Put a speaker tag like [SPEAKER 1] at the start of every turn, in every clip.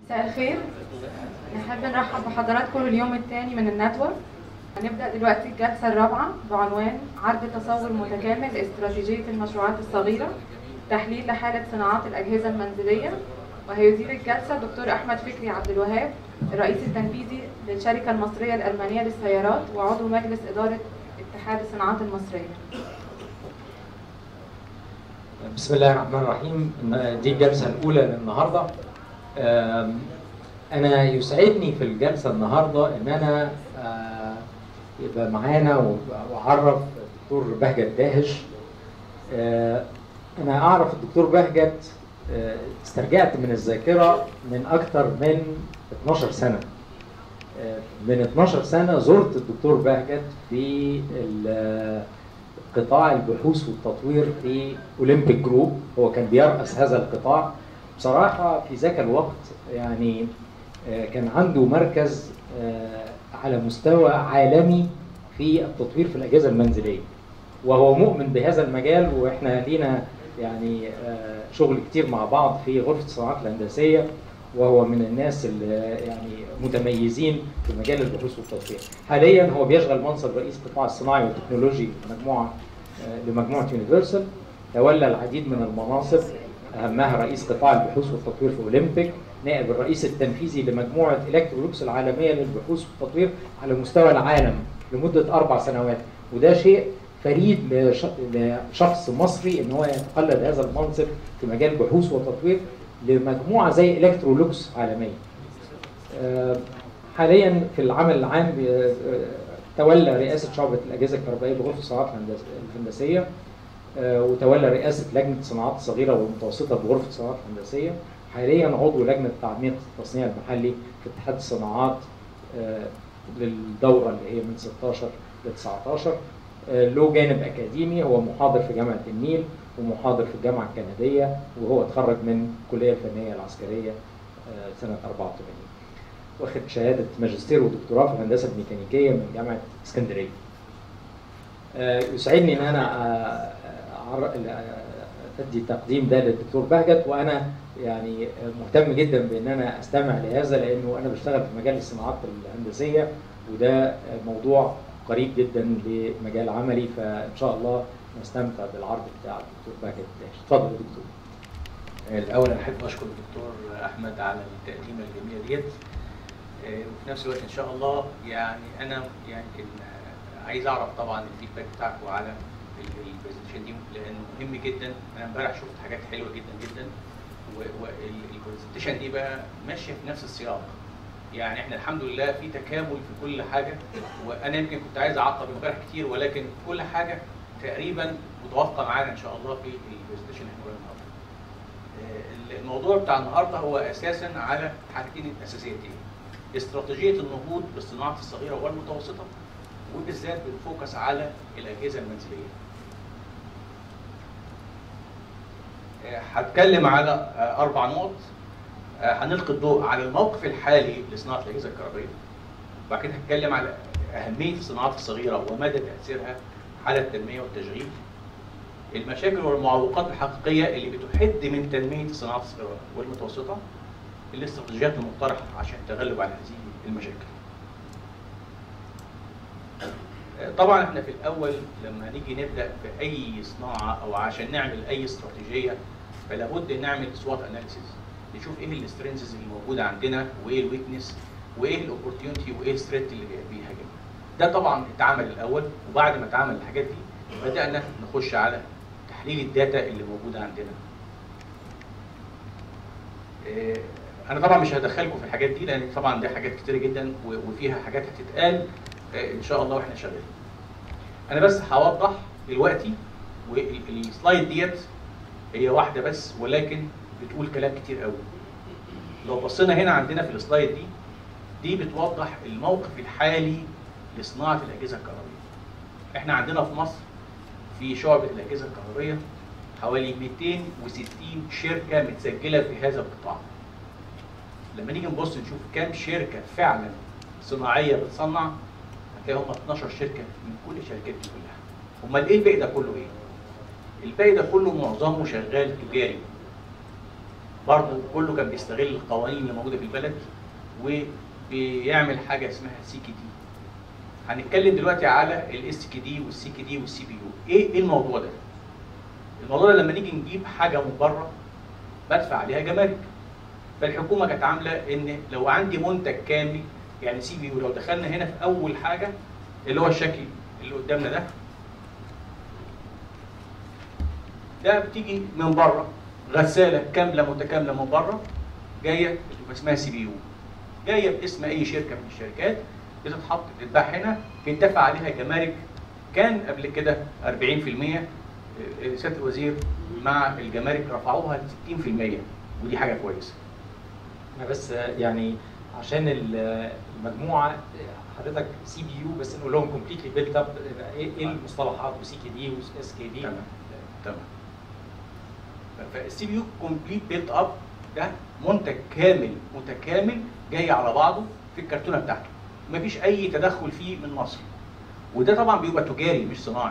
[SPEAKER 1] مساء الخير نحب نرحب بحضراتكم اليوم الثاني من النتورك هنبدأ دلوقتي الجلسة الرابعة بعنوان عرض تصور متكامل لاستراتيجية المشروعات الصغيرة تحليل لحالة صناعات الأجهزة المنزلية وهيدير الجلسة دكتور أحمد فكري عبد الوهاب الرئيس التنفيذي للشركة المصرية الألمانية للسيارات وعضو مجلس إدارة اتحاد الصناعات المصرية
[SPEAKER 2] بسم الله الرحمن الرحيم دي الجلسة الأولى للنهاردة آم، أنا يسعدني في الجلسة النهاردة إن أنا آه، يبقى معانا وأ- وأعرف الدكتور بهجت داهش آه، أنا أعرف الدكتور بهجت آه، استرجعت من الذاكرة من أكثر من 12 سنة آه، من 12 سنة زرت الدكتور بهجت في ال- قطاع البحوث والتطوير في اولمبيك جروب هو كان بيرأس هذا القطاع بصراحة في ذاك الوقت يعني آه، كان عنده مركز آه، على مستوى عالمي في التطوير في الأجهزة المنزلية وهو مؤمن بهذا المجال واحنا لينا يعني آه، شغل كتير مع بعض في غرفة الصناعات الهندسية وهو من الناس اللي يعني متميزين في مجال البحوث والتطوير. حاليا هو بيشغل منصب رئيس القطاع الصناعي والتكنولوجي لمجموعه آه، لمجموعه يونيفرسال تولى العديد من المناصب اهمها رئيس قطاع البحوث والتطوير في اولمبيك نائب الرئيس التنفيذي لمجموعه الكترولوكس العالميه للبحوث والتطوير على مستوى العالم لمده اربع سنوات وده شيء فريد لش- لشخص مصري ان هو يتقلد هذا المنصب في مجال بحوث وتطوير لمجموعه زي الكترولوكس عالميه. آه، حاليا في العمل العام بي- آه، تولى رئاسه شعبه الاجهزه الكهربائيه بغرفه الصناعات الهندس- الهندسيه آه، وتولى رئاسه لجنه الصناعات الصغيره والمتوسطه بغرفه الصناعات الهندسيه حاليا عضو لجنه تعميق التصنيع المحلي في اتحاد الصناعات آه، للدوره اللي هي من 16 ل 19 آه، له جانب اكاديمي هو محاضر في جامعه النيل ومحاضر في الجامعه الكنديه وهو اتخرج من الكليه الفنيه العسكريه آه، سنه 84 واخد شهاده ماجستير ودكتوراه في الهندسه الميكانيكيه من جامعه اسكندريه آه، يسعدني ان انا آه، أعر- آه، ادي التقديم ده للدكتور بهجت وانا يعني مهتم جدا بان انا استمع لهذا لانه انا بشتغل في مجال الصناعات الهندسيه وده موضوع قريب جدا لمجال عملي فان شاء الله نستمتع بالعرض بتاع الدكتور بهجت داش اتفضل يا دكتور
[SPEAKER 3] الاول انا احب اشكر الدكتور احمد على التقديمه الجميله ديت آه، وفي نفس الوقت ان شاء الله يعني انا يعني ال- عايز اعرف طبعا الفيدباك بتاعكم على البرزنتيشن دي لانه مهم جدا انا امبارح شفت حاجات حلوه جدا جدا والبرزنتيشن دي بقى ماشيه في نفس السياق يعني احنا الحمد لله في تكامل في كل حاجه وانا يمكن كنت عايز اعقب امبارح كتير ولكن كل حاجه تقريبا متوافقه معانا ان شاء الله في البرزنتيشن اللي هنقولها النهارده. الموضوع بتاع النهارده هو اساسا على حاجتين اساسيتين استراتيجيه النهوض بالصناعه الصغيره والمتوسطه وبالذات بنفوكس على الاجهزه المنزليه. آه، هتكلم على آه، اربع نقط آه، هنلقي الضوء على الموقف الحالي لصناعه الاجهزه الكهربائيه. وبعد كده هتكلم على اهميه الصناعات الصغيره ومدى تاثيرها على التنميه والتشغيل. المشاكل والمعوقات الحقيقيه اللي بتحد من تنميه الصناعات الصغيره والمتوسطه الاستراتيجيات المقترحه عشان التغلب على هذه المشاكل. طبعا احنا في الاول لما نيجي نبدا في اي صناعه او عشان نعمل اي استراتيجيه فلا بد نعمل سوات اناليسيز نشوف ايه السترينثز اللي موجوده عندنا وايه الويكنس وايه الاوبورتيونتي وايه الثريت اللي بيهاجمنا. ده طبعا اتعمل الاول وبعد ما اتعمل الحاجات دي بدانا نخش على تحليل الداتا اللي موجوده عندنا. آه، انا طبعا مش هدخلكم في الحاجات دي لان طبعا دي حاجات كتير جدا و- وفيها حاجات هتتقال آه، ان شاء الله واحنا شغالين. انا بس هوضح دلوقتي والسلايد ديت هي واحده بس ولكن بتقول كلام كتير قوي. لو بصينا هنا عندنا في السلايد دي دي بتوضح الموقف الحالي لصناعه الاجهزه الكهربائيه. احنا عندنا في مصر في شعبة الأجهزة الكهربائية حوالي 260 شركة متسجلة في هذا القطاع. لما نيجي نبص نشوف كام شركة فعلا صناعية بتصنع هتلاقي هم 12 شركة من كل الشركات دي كلها. أمال إيه الباقي ده كله إيه؟ الباقي ده كله معظمه شغال تجاري. برضه كله كان بيستغل القوانين اللي موجوده في البلد وبيعمل حاجه اسمها سي كي دي هنتكلم دلوقتي على الاس كي دي والسي كي دي والسي بي يو ايه ايه الموضوع ده الموضوع ده لما نيجي نجيب حاجه من بره بدفع عليها جمارك فالحكومه كانت عامله ان لو عندي منتج كامل يعني سي بي يو لو دخلنا هنا في اول حاجه اللي هو الشكل اللي قدامنا ده ده بتيجي من بره غساله كامله متكامله من بره جايه بتبقى اسمها سي بي يو جايه باسم اي شركه من الشركات بتتحط تتباع هنا بيندفع عليها جمارك كان قبل كده 40% سياده الوزير مع الجمارك رفعوها ل 60% ودي حاجه كويسه
[SPEAKER 2] انا بس يعني عشان ال- المجموعه حضرتك سي بي يو بس نقول لهم كومبليتلي بيلت اب ايه إيه المصطلحات وسي كي دي واس كي دي
[SPEAKER 3] تمام تمام فالسي بي يو كومبليت بيلت اب ده منتج كامل متكامل جاي على بعضه في الكرتونه بتاعته مفيش اي تدخل فيه من مصر وده طبعا بيبقى تجاري مش صناعي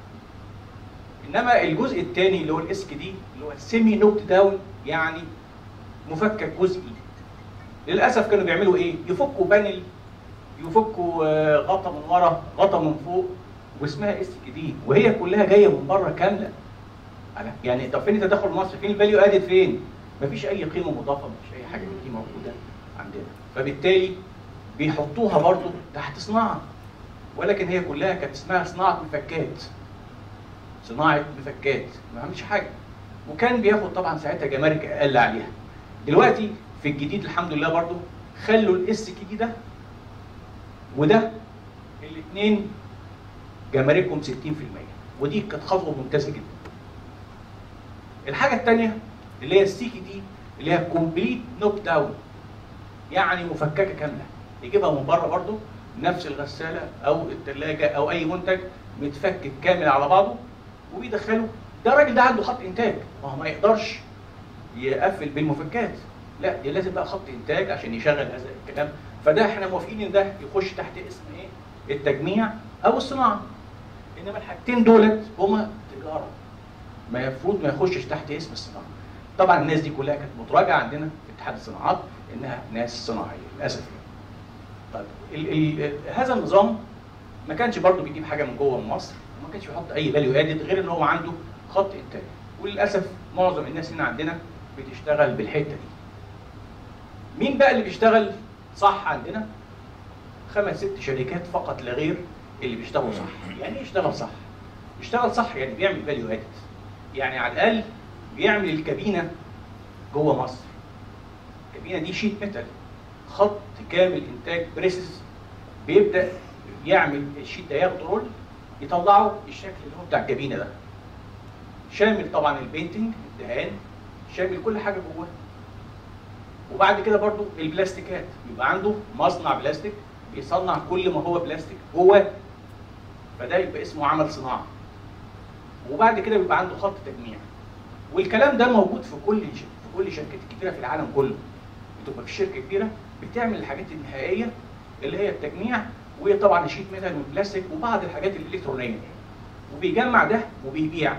[SPEAKER 3] انما الجزء الثاني اللي هو الاس كي دي اللي هو السيمي نوت داون يعني مفكك جزئي للاسف كانوا بيعملوا ايه يفكوا بانل يفكوا آه، غطا من ورا غطا من فوق واسمها اس كي دي وهي كلها جايه من بره كامله أنا- يعني طب فين التدخل المصري فين الفاليو ادد فين مفيش اي قيمه مضافه مفيش اي حاجه من دي موجوده عندنا فبالتالي بيحطوها برضو تحت صناعه ولكن هي كلها كانت اسمها صناعه مفكات صناعه مفكات ما عملش حاجه وكان بياخد طبعا ساعتها جمارك اقل عليها دلوقتي في الجديد الحمد لله برضو خلوا الاس كي دي ده وده الاثنين جماركهم 60% ودي كانت خطوه ممتازه جدا الحاجه الثانيه اللي هي السي كي دي اللي هي كومبليت نوك داون يعني مفككه كامله يجيبها من بره برضو نفس الغساله او الثلاجه او اي منتج متفكك كامل على بعضه وبيدخله ده الراجل ده عنده خط انتاج ما هو ما يقدرش يقفل بالمفكات لا دي لازم بقى خط انتاج عشان يشغل هذا الكلام فده احنا موافقين ان ده يخش تحت اسم ايه التجميع او الصناعه انما الحاجتين دولت هما تجاره ما المفروض ما يخشش تحت اسم الصناعه طبعا الناس دي كلها كانت متراجعه عندنا في اتحاد الصناعات انها ناس صناعيه للاسف يعني. طيب ال ال هذا النظام ما كانش برضه بيجيب حاجه من جوه مصر وما كانش بيحط اي فاليو ادد غير ان هو عنده خط انتاج وللاسف معظم الناس هنا عندنا بتشتغل بالحته دي مين بقى اللي بيشتغل صح عندنا خمس ست شركات فقط لا غير اللي بيشتغلوا صح يعني ايه يشتغل صح يشتغل صح يعني بيعمل فاليو ادد يعني على الاقل بيعمل الكابينه جوه مصر الكابينه دي شيت ميتال خط كامل انتاج بريسز بيبدا يعمل الشيت ده ياخد رول يطلعه الشكل اللي هو بتاع الكابينه ده شامل طبعا البينتنج الدهان شامل كل حاجه جواه وبعد كده برضو البلاستيكات يبقى عنده مصنع بلاستيك بيصنع كل ما هو بلاستيك جواه فده يبقى اسمه عمل صناعه وبعد كده بيبقى عنده خط تجميع والكلام ده موجود في كل ش- في كل شركات كبيره في العالم كله بتبقى في شركه كبيره بتعمل الحاجات النهائيه اللي هي التجميع وطبعا الشيت ميتال والبلاستيك وبعض الحاجات الالكترونيه وبيجمع ده وبيبيع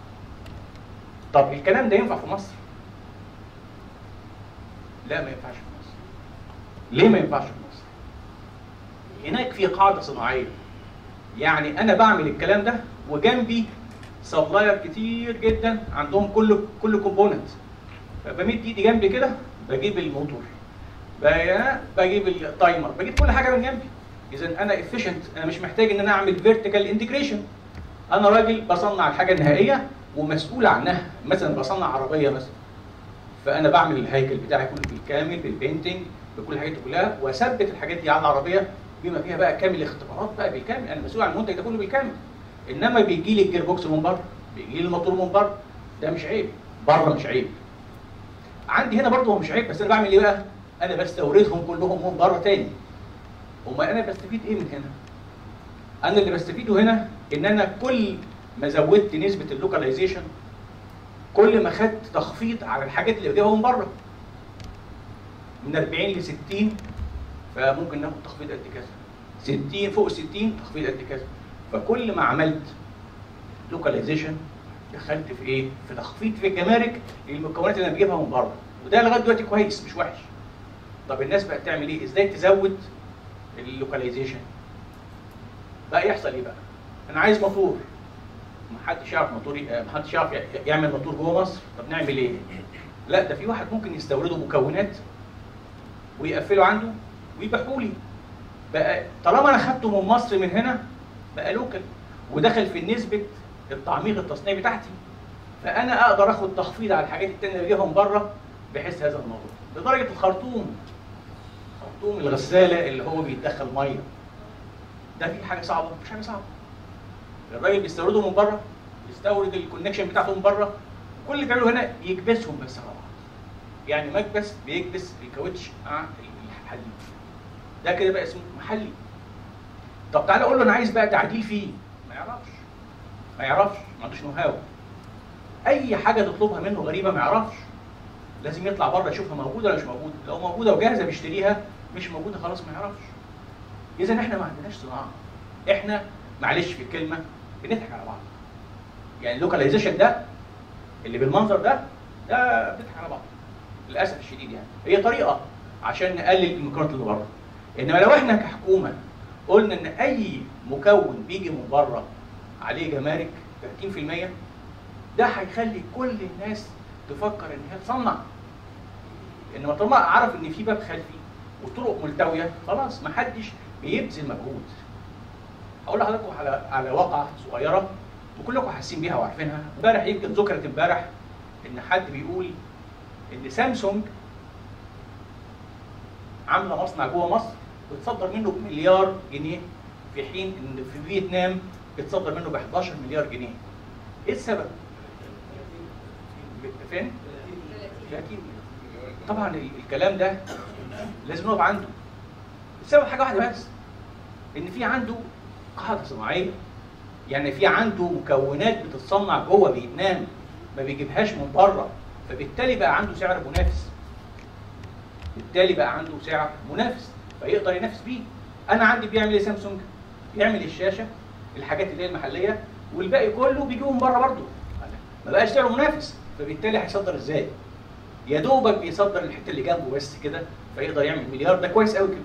[SPEAKER 3] طب الكلام ده ينفع في مصر؟ لا ما ينفعش في مصر ليه ما ينفعش في مصر؟ هناك في قاعده صناعيه يعني انا بعمل الكلام ده وجنبي سبلاير كتير جدا عندهم كل كل كومبوننت فبمد ايدي جنبي كده بجيب الموتور ب- بجيب التايمر بجيب كل حاجه من جنبي اذا انا افيشنت انا مش محتاج ان انا اعمل فيرتيكال انتجريشن انا راجل بصنع الحاجه النهائيه ومسؤول عنها مثلا بصنع عربيه مثلا فانا بعمل الهيكل بتاعي كله بالكامل بالبينتنج بكل الحاجات دي كلها واثبت الحاجات دي على العربيه بما فيها بقى كامل الاختبارات بقى بالكامل انا مسؤول عن المنتج ده كله بالكامل انما بيجي لي الجير بوكس من بره بيجي لي الموتور من بره ده مش عيب بره مش عيب عندي هنا برضه هو مش عيب بس انا بعمل ايه بقى؟ انا بستوردهم كلهم من بره تاني امال انا بستفيد ايه من هنا؟ انا اللي بستفيده هنا ان انا كل ما زودت نسبه اللوكاليزيشن كل ما خدت تخفيض على الحاجات اللي بجيبها من بره من 40 ل 60 فممكن ناخد تخفيض قد كذا 60 فوق 60 تخفيض قد كذا فكل ما عملت لوكاليزيشن دخلت في ايه؟ في تخفيض في الجمارك للمكونات اللي انا بجيبها من بره وده لغايه دلوقتي كويس مش وحش طب الناس بقت تعمل ايه ازاي تزود اللوكاليزيشن بقى يحصل ايه بقى انا عايز موتور ما حدش يعرف موتور ي- ما حدش يعرف ي- يعمل موتور جوه مصر طب نعمل ايه لا ده في واحد ممكن يستورده مكونات ويقفله عنده ويبيعه لي بقى طالما انا خدته من مصر من هنا بقى لوكال ودخل في نسبه التعميق التصنيعي بتاعتي فانا اقدر اخد تخفيض على الحاجات التانيه اللي بجيبها من بره بحيث هذا الموضوع لدرجه الخرطوم خرطوم الغساله اللي هو بيتدخل ميه ده في حاجه صعبه مش حاجه صعبه الراجل بيستورده من بره يستورد الكونكشن بتاعته من بره كل اللي بيعمله هنا يكبسهم بس على بعض يعني مكبس بيكبس الكاوتش مع الحديد ده كده بقى اسمه محلي طب تعالى اقول له انا عايز بقى تعديل فيه ما يعرفش ما يعرفش ما عندوش نو هاو اي حاجه تطلبها منه غريبه ما يعرفش لازم يطلع بره يشوفها موجوده ولا مش موجوده لو موجوده وجاهزه بيشتريها مش موجوده خلاص ما يعرفش اذا احنا ما عندناش صناعه احنا معلش في الكلمه بنضحك على بعض يعني اللوكاليزيشن ده اللي بالمنظر ده ده بنضحك على بعض للاسف الشديد يعني هي طريقه عشان نقلل المكونات اللي بره انما لو احنا كحكومه قلنا ان اي مكون بيجي من بره عليه جمارك 30% ده هيخلي كل الناس تفكر ان هي تصنع انما طالما عرف ان في باب خلفي وطرق ملتويه خلاص ما حدش بيبذل مجهود هقول لحضراتكم على على واقعه صغيره وكلكم حاسين بيها وعارفينها امبارح يمكن ذكرت امبارح ان حد بيقول ان سامسونج عامله مصنع جوه مصر بتصدر منه بمليار جنيه في حين ان في فيتنام بتصدر منه ب 11 مليار جنيه. ايه السبب؟ ب- فين؟ 30 طبعا ال- الكلام ده لازم نقف عنده. السبب حاجه واحده بس ان في عنده قاعده صناعيه يعني في عنده مكونات بتتصنع جوه فيتنام ما بيجيبهاش من بره فبالتالي بقى عنده سعر منافس بالتالي بقى عنده سعر منافس فيقدر ينافس بيه انا عندي بيعمل ايه سامسونج بيعمل الشاشه الحاجات اللي هي المحليه والباقي كله بيجيبه من بره برضه ما بقاش سعره منافس فبالتالي هيصدر ازاي يا دوبك بيصدر الحته اللي جنبه بس كده فيقدر يعمل مليار ده كويس قوي كده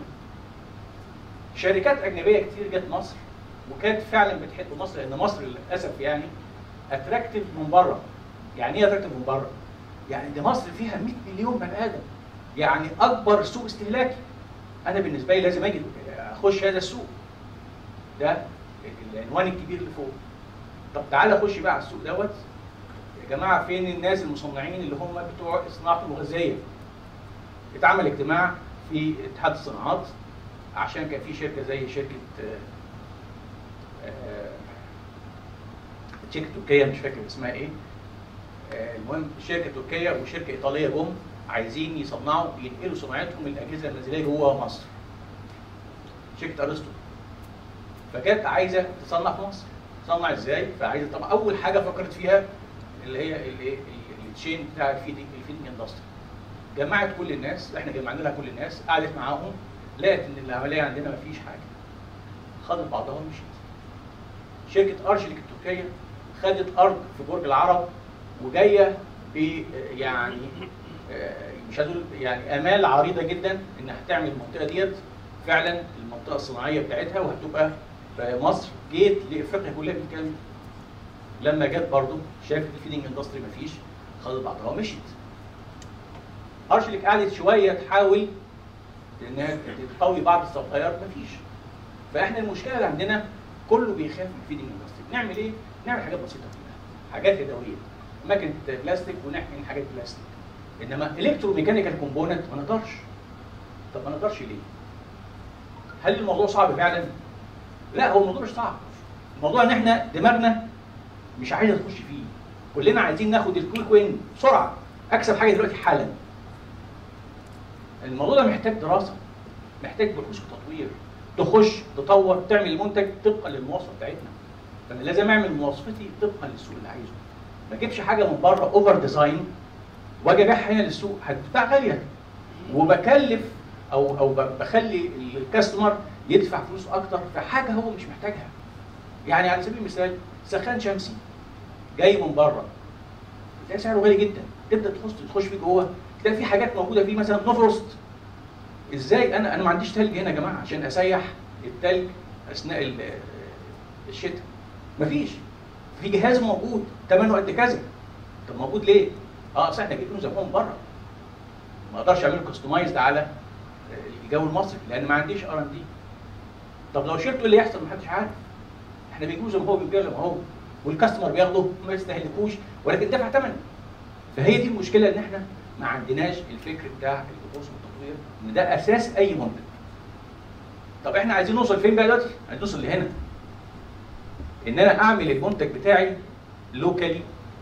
[SPEAKER 3] شركات اجنبيه كتير جت مصر وكانت فعلا بتحب مصر لان مصر للاسف يعني اتراكتيف من بره يعني ايه اتراكتيف من بره يعني دي مصر فيها 100 مليون بني ادم يعني اكبر سوق استهلاكي انا بالنسبه لي لازم اجي اخش هذا السوق ده العنوان الكبير اللي فوق طب تعالى خش بقى على السوق دوت يا جماعه فين الناس المصنعين اللي هم بتوع صناعه المغذيه اتعمل اجتماع في اتحاد الصناعات عشان كان في شركه زي شركه آه، آه، شركه تركيه مش فاكر اسمها ايه آه، المهم شركه تركيه وشركه ايطاليه جم عايزين يصنعوا ينقلوا صناعتهم الاجهزه المنزليه جوه مصر شركه ارسطو فكانت عايزه تصنع في مصر تصنع ازاي فعايزه طبعا اول حاجه فكرت فيها اللي هي الايه التشين بتاع الفيدنج الفيدنج اندستري جمعت كل الناس احنا جمعنا لها كل الناس قعدت معاهم لقت ان العمليه عندنا ما فيش حاجه خدت بعضها ومشيت شركه ارجلك التركيه خدت ارض في برج العرب وجايه ب يعني آه، مش عايز اقول يعني امال عريضه جدا انها تعمل المنطقه ديت فعلا المنطقه الصناعيه بتاعتها وهتبقى في مصر جيت لافريقيا كلها بالكلام ده. لما جت برضو شركه الفيدنج اندستري مفيش خدت بعضها ومشيت ارشلك قعدت شويه تحاول انها تقوي بعض السبلايرات مفيش فاحنا المشكله اللي عندنا كله بيخاف من الفيدنج اندستري نعمل ايه؟ نعمل حاجات بسيطه فيها حاجات يدويه ماكينه بلاستيك ونحقن حاجات بلاستيك انما الكترو ميكانيكال كومبوننت ما نقدرش طب ما نقدرش ليه؟ هل الموضوع صعب فعلا؟ لا هو الموضوع مش صعب الموضوع ان احنا دماغنا مش عايزه تخش فيه كلنا عايزين ناخد الكويك وين بسرعه اكسب حاجه دلوقتي حالا الموضوع ده محتاج دراسه محتاج بحوث وتطوير تخش تطور تعمل المنتج طبقا للمواصفه بتاعتنا فانا لازم اعمل مواصفتي طبقا للسوق اللي عايزه ما اجيبش حاجه من بره اوفر ديزاين واجي ابيعها هنا للسوق هتباع غاليه وبكلف او او ب- بخلي الكاستمر يدفع فلوس اكتر في حاجه هو مش محتاجها يعني على سبيل المثال سخان شمسي جاي من بره تلاقي سعره غالي جدا تبدا تخش تخش فيه جوه ده في حاجات موجوده فيه مثلا نفرست ازاي انا انا ما عنديش تلج هنا يا جماعه عشان اسيح التلج اثناء ال- الشتاء مفيش في جهاز موجود ثمنه قد كذا طب موجود ليه؟ اه اصل احنا جايبينه زمان بره ما اقدرش اعمله كستمايزد على الجو المصري لان ما عنديش ار ان دي طب لو شلته ايه اللي يحصل محدش عارف احنا بنجيبه زي ما هو بنبيعه زي ما هو والكاستمر بياخده ما يستهلكوش ولكن دفع ثمن فهي دي المشكله ان احنا ما عندناش الفكر بتاع البحوث والتطوير ان ده اساس اي منتج طب احنا عايزين نوصل فين بقى دلوقتي؟ عايزين نوصل لهنا ان انا اعمل المنتج بتاعي لوكالي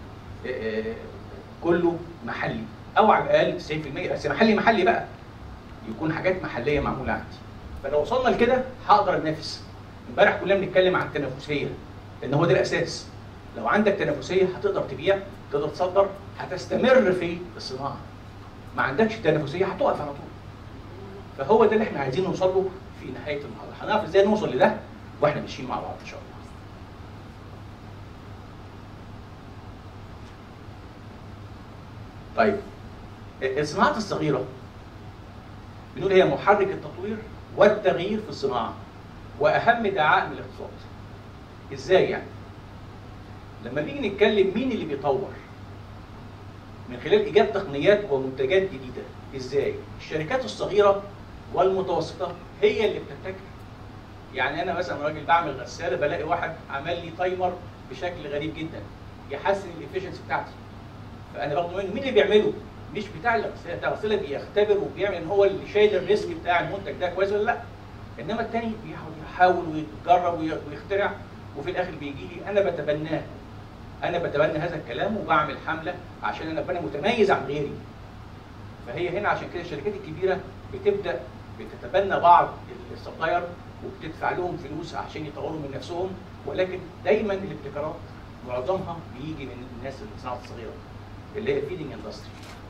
[SPEAKER 3] كله محلي او على الاقل 90% بس محلي محلي بقى يكون حاجات محليه معموله عندي فلو وصلنا لكده هقدر انافس امبارح كنا بنتكلم عن التنافسيه لان هو ده الاساس لو عندك تنافسيه هتقدر تبيع تقدر تصدر هتستمر في الصناعه ما عندكش تنافسيه هتقف على طول فهو ده اللي احنا عايزين نوصل له في نهايه المحاضره هنعرف ازاي نوصل لده واحنا ماشيين مع بعض ان شاء الله طيب الصناعات الصغيره بنقول هي محرك التطوير والتغيير في الصناعه واهم دعائم الاقتصاد ازاي يعني لما نيجي نتكلم مين اللي بيطور من خلال ايجاد تقنيات ومنتجات جديده ازاي الشركات الصغيره والمتوسطه هي اللي بتبتكر يعني انا مثلا راجل بعمل غساله بلاقي واحد عمل لي تايمر بشكل غريب جدا يحسن الافشنسي بتاعتي فانا باخده منه مين اللي بيعمله مش بتاع الغساله بتاع الغساله بيختبر وبيعمل ان هو اللي شايل الريسك بتاع المنتج ده كويس ولا لا انما التاني بيحاول يحاول ويجرب ويخترع وفي الاخر بيجي لي انا بتبناه انا بتبنى هذا الكلام وبعمل حمله عشان انا ابقى متميز عن غيري فهي هنا عشان كده الشركات الكبيره بتبدا بتتبنى بعض السبلاير وبتدفع لهم فلوس عشان يطوروا من نفسهم ولكن دايما الابتكارات معظمها بيجي من الناس الصناعات الصغيره اللي هي الفيدنج اندستري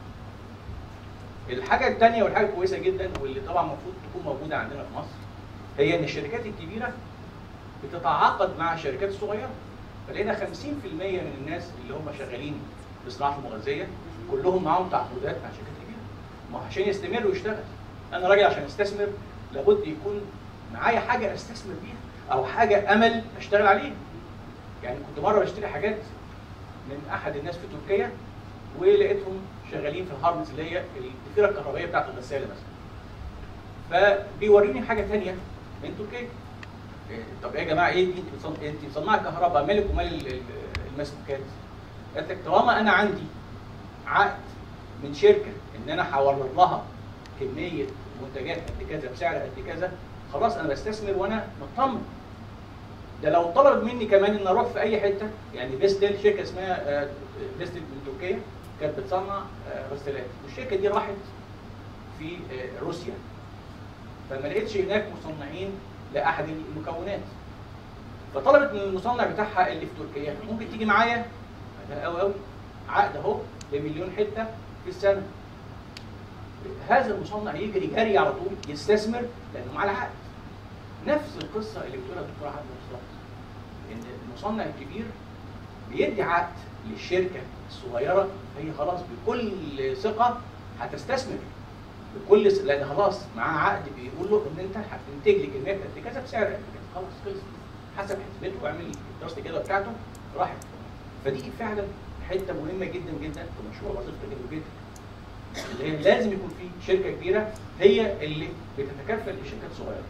[SPEAKER 3] الحاجه الثانيه والحاجه الكويسه جدا واللي طبعا المفروض تكون موجوده عندنا في مصر هي ان الشركات الكبيره بتتعاقد مع الشركات الصغيره فلقينا 50% من الناس اللي هم شغالين في صناعه المغذيه كلهم معاهم تعاقدات مع شركات كبيره ما هو عشان يستمر ويشتغل انا راجل عشان استثمر لابد يكون معايا حاجه استثمر بيها او حاجه امل اشتغل عليه يعني كنت مره بشتري حاجات من احد الناس في تركيا ولقيتهم شغالين في الهارنس اللي هي الضفيره الكهربائيه بتاعت الغساله مثلا فبيوريني حاجه ثانيه من تركيا طب يا جماعه ايه دي انت بتصنع انت بتصنعي كهرباء مالك ومال المسكوكات قالت لك طالما انا عندي عقد من شركه ان انا هورد لها كميه منتجات قد كذا بسعر قد كذا خلاص انا بستثمر وانا مطمن ده لو طلب مني كمان ان اروح في اي حته يعني بيستل شركه اسمها بيستل من تركيا كانت بتصنع غسالات والشركه دي راحت في روسيا فما لقيتش هناك مصنعين لاحد المكونات فطلبت من المصنع بتاعها اللي في تركيا ممكن تيجي معايا ده قوي قوي عقد اهو بمليون حته في السنه هذا المصنع يجري جري على طول يستثمر لانه معاه العقد نفس القصه اللي بتقولها الدكتور عبد بالظبط ان المصنع الكبير بيدي عقد للشركه الصغيره هي خلاص بكل ثقه هتستثمر بكل س... لان خلاص معاه عقد بيقول له ان انت هتنتج لي كميات قد كذا بسعر قد كذا خلاص خلص حسب حسبته واعمل دراسه الجدوى بتاعته راحت فدي فعلا حته مهمه جدا جدا في مشروع وظيفه الجدوى اللي هي لازم يكون في شركه كبيره هي اللي بتتكفل للشركات الصغيره.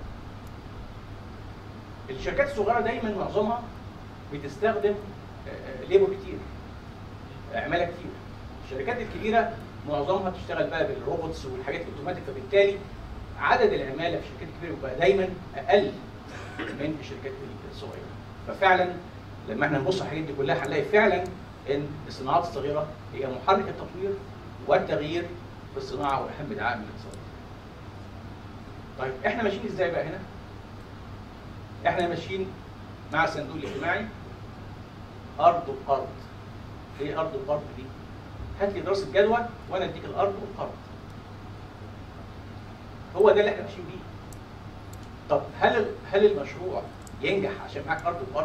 [SPEAKER 3] الشركات الصغيره دايما معظمها بتستخدم ليبر كتير عماله كتير. الشركات الكبيره معظمها بتشتغل بقى بالروبوتس والحاجات الاوتوماتيك فبالتالي عدد العماله في الشركات الكبيره بيبقى دايما اقل من الشركات الصغيره. ففعلا لما احنا نبص على الحاجات دي كلها هنلاقي فعلا ان الصناعات الصغيره هي محرك التطوير والتغيير في الصناعه واهم دعائم الاقتصاد. طيب احنا ماشيين ازاي بقى هنا؟ احنا ماشيين مع الصندوق الاجتماعي ارض بقرض. ايه ارض بقرض دي؟ هات لي دراسه جدوى وانا اديك الارض والقرض. هو ده اللي احنا ماشيين بيه. طب هل هل المشروع ينجح عشان معاك ارض وقرض؟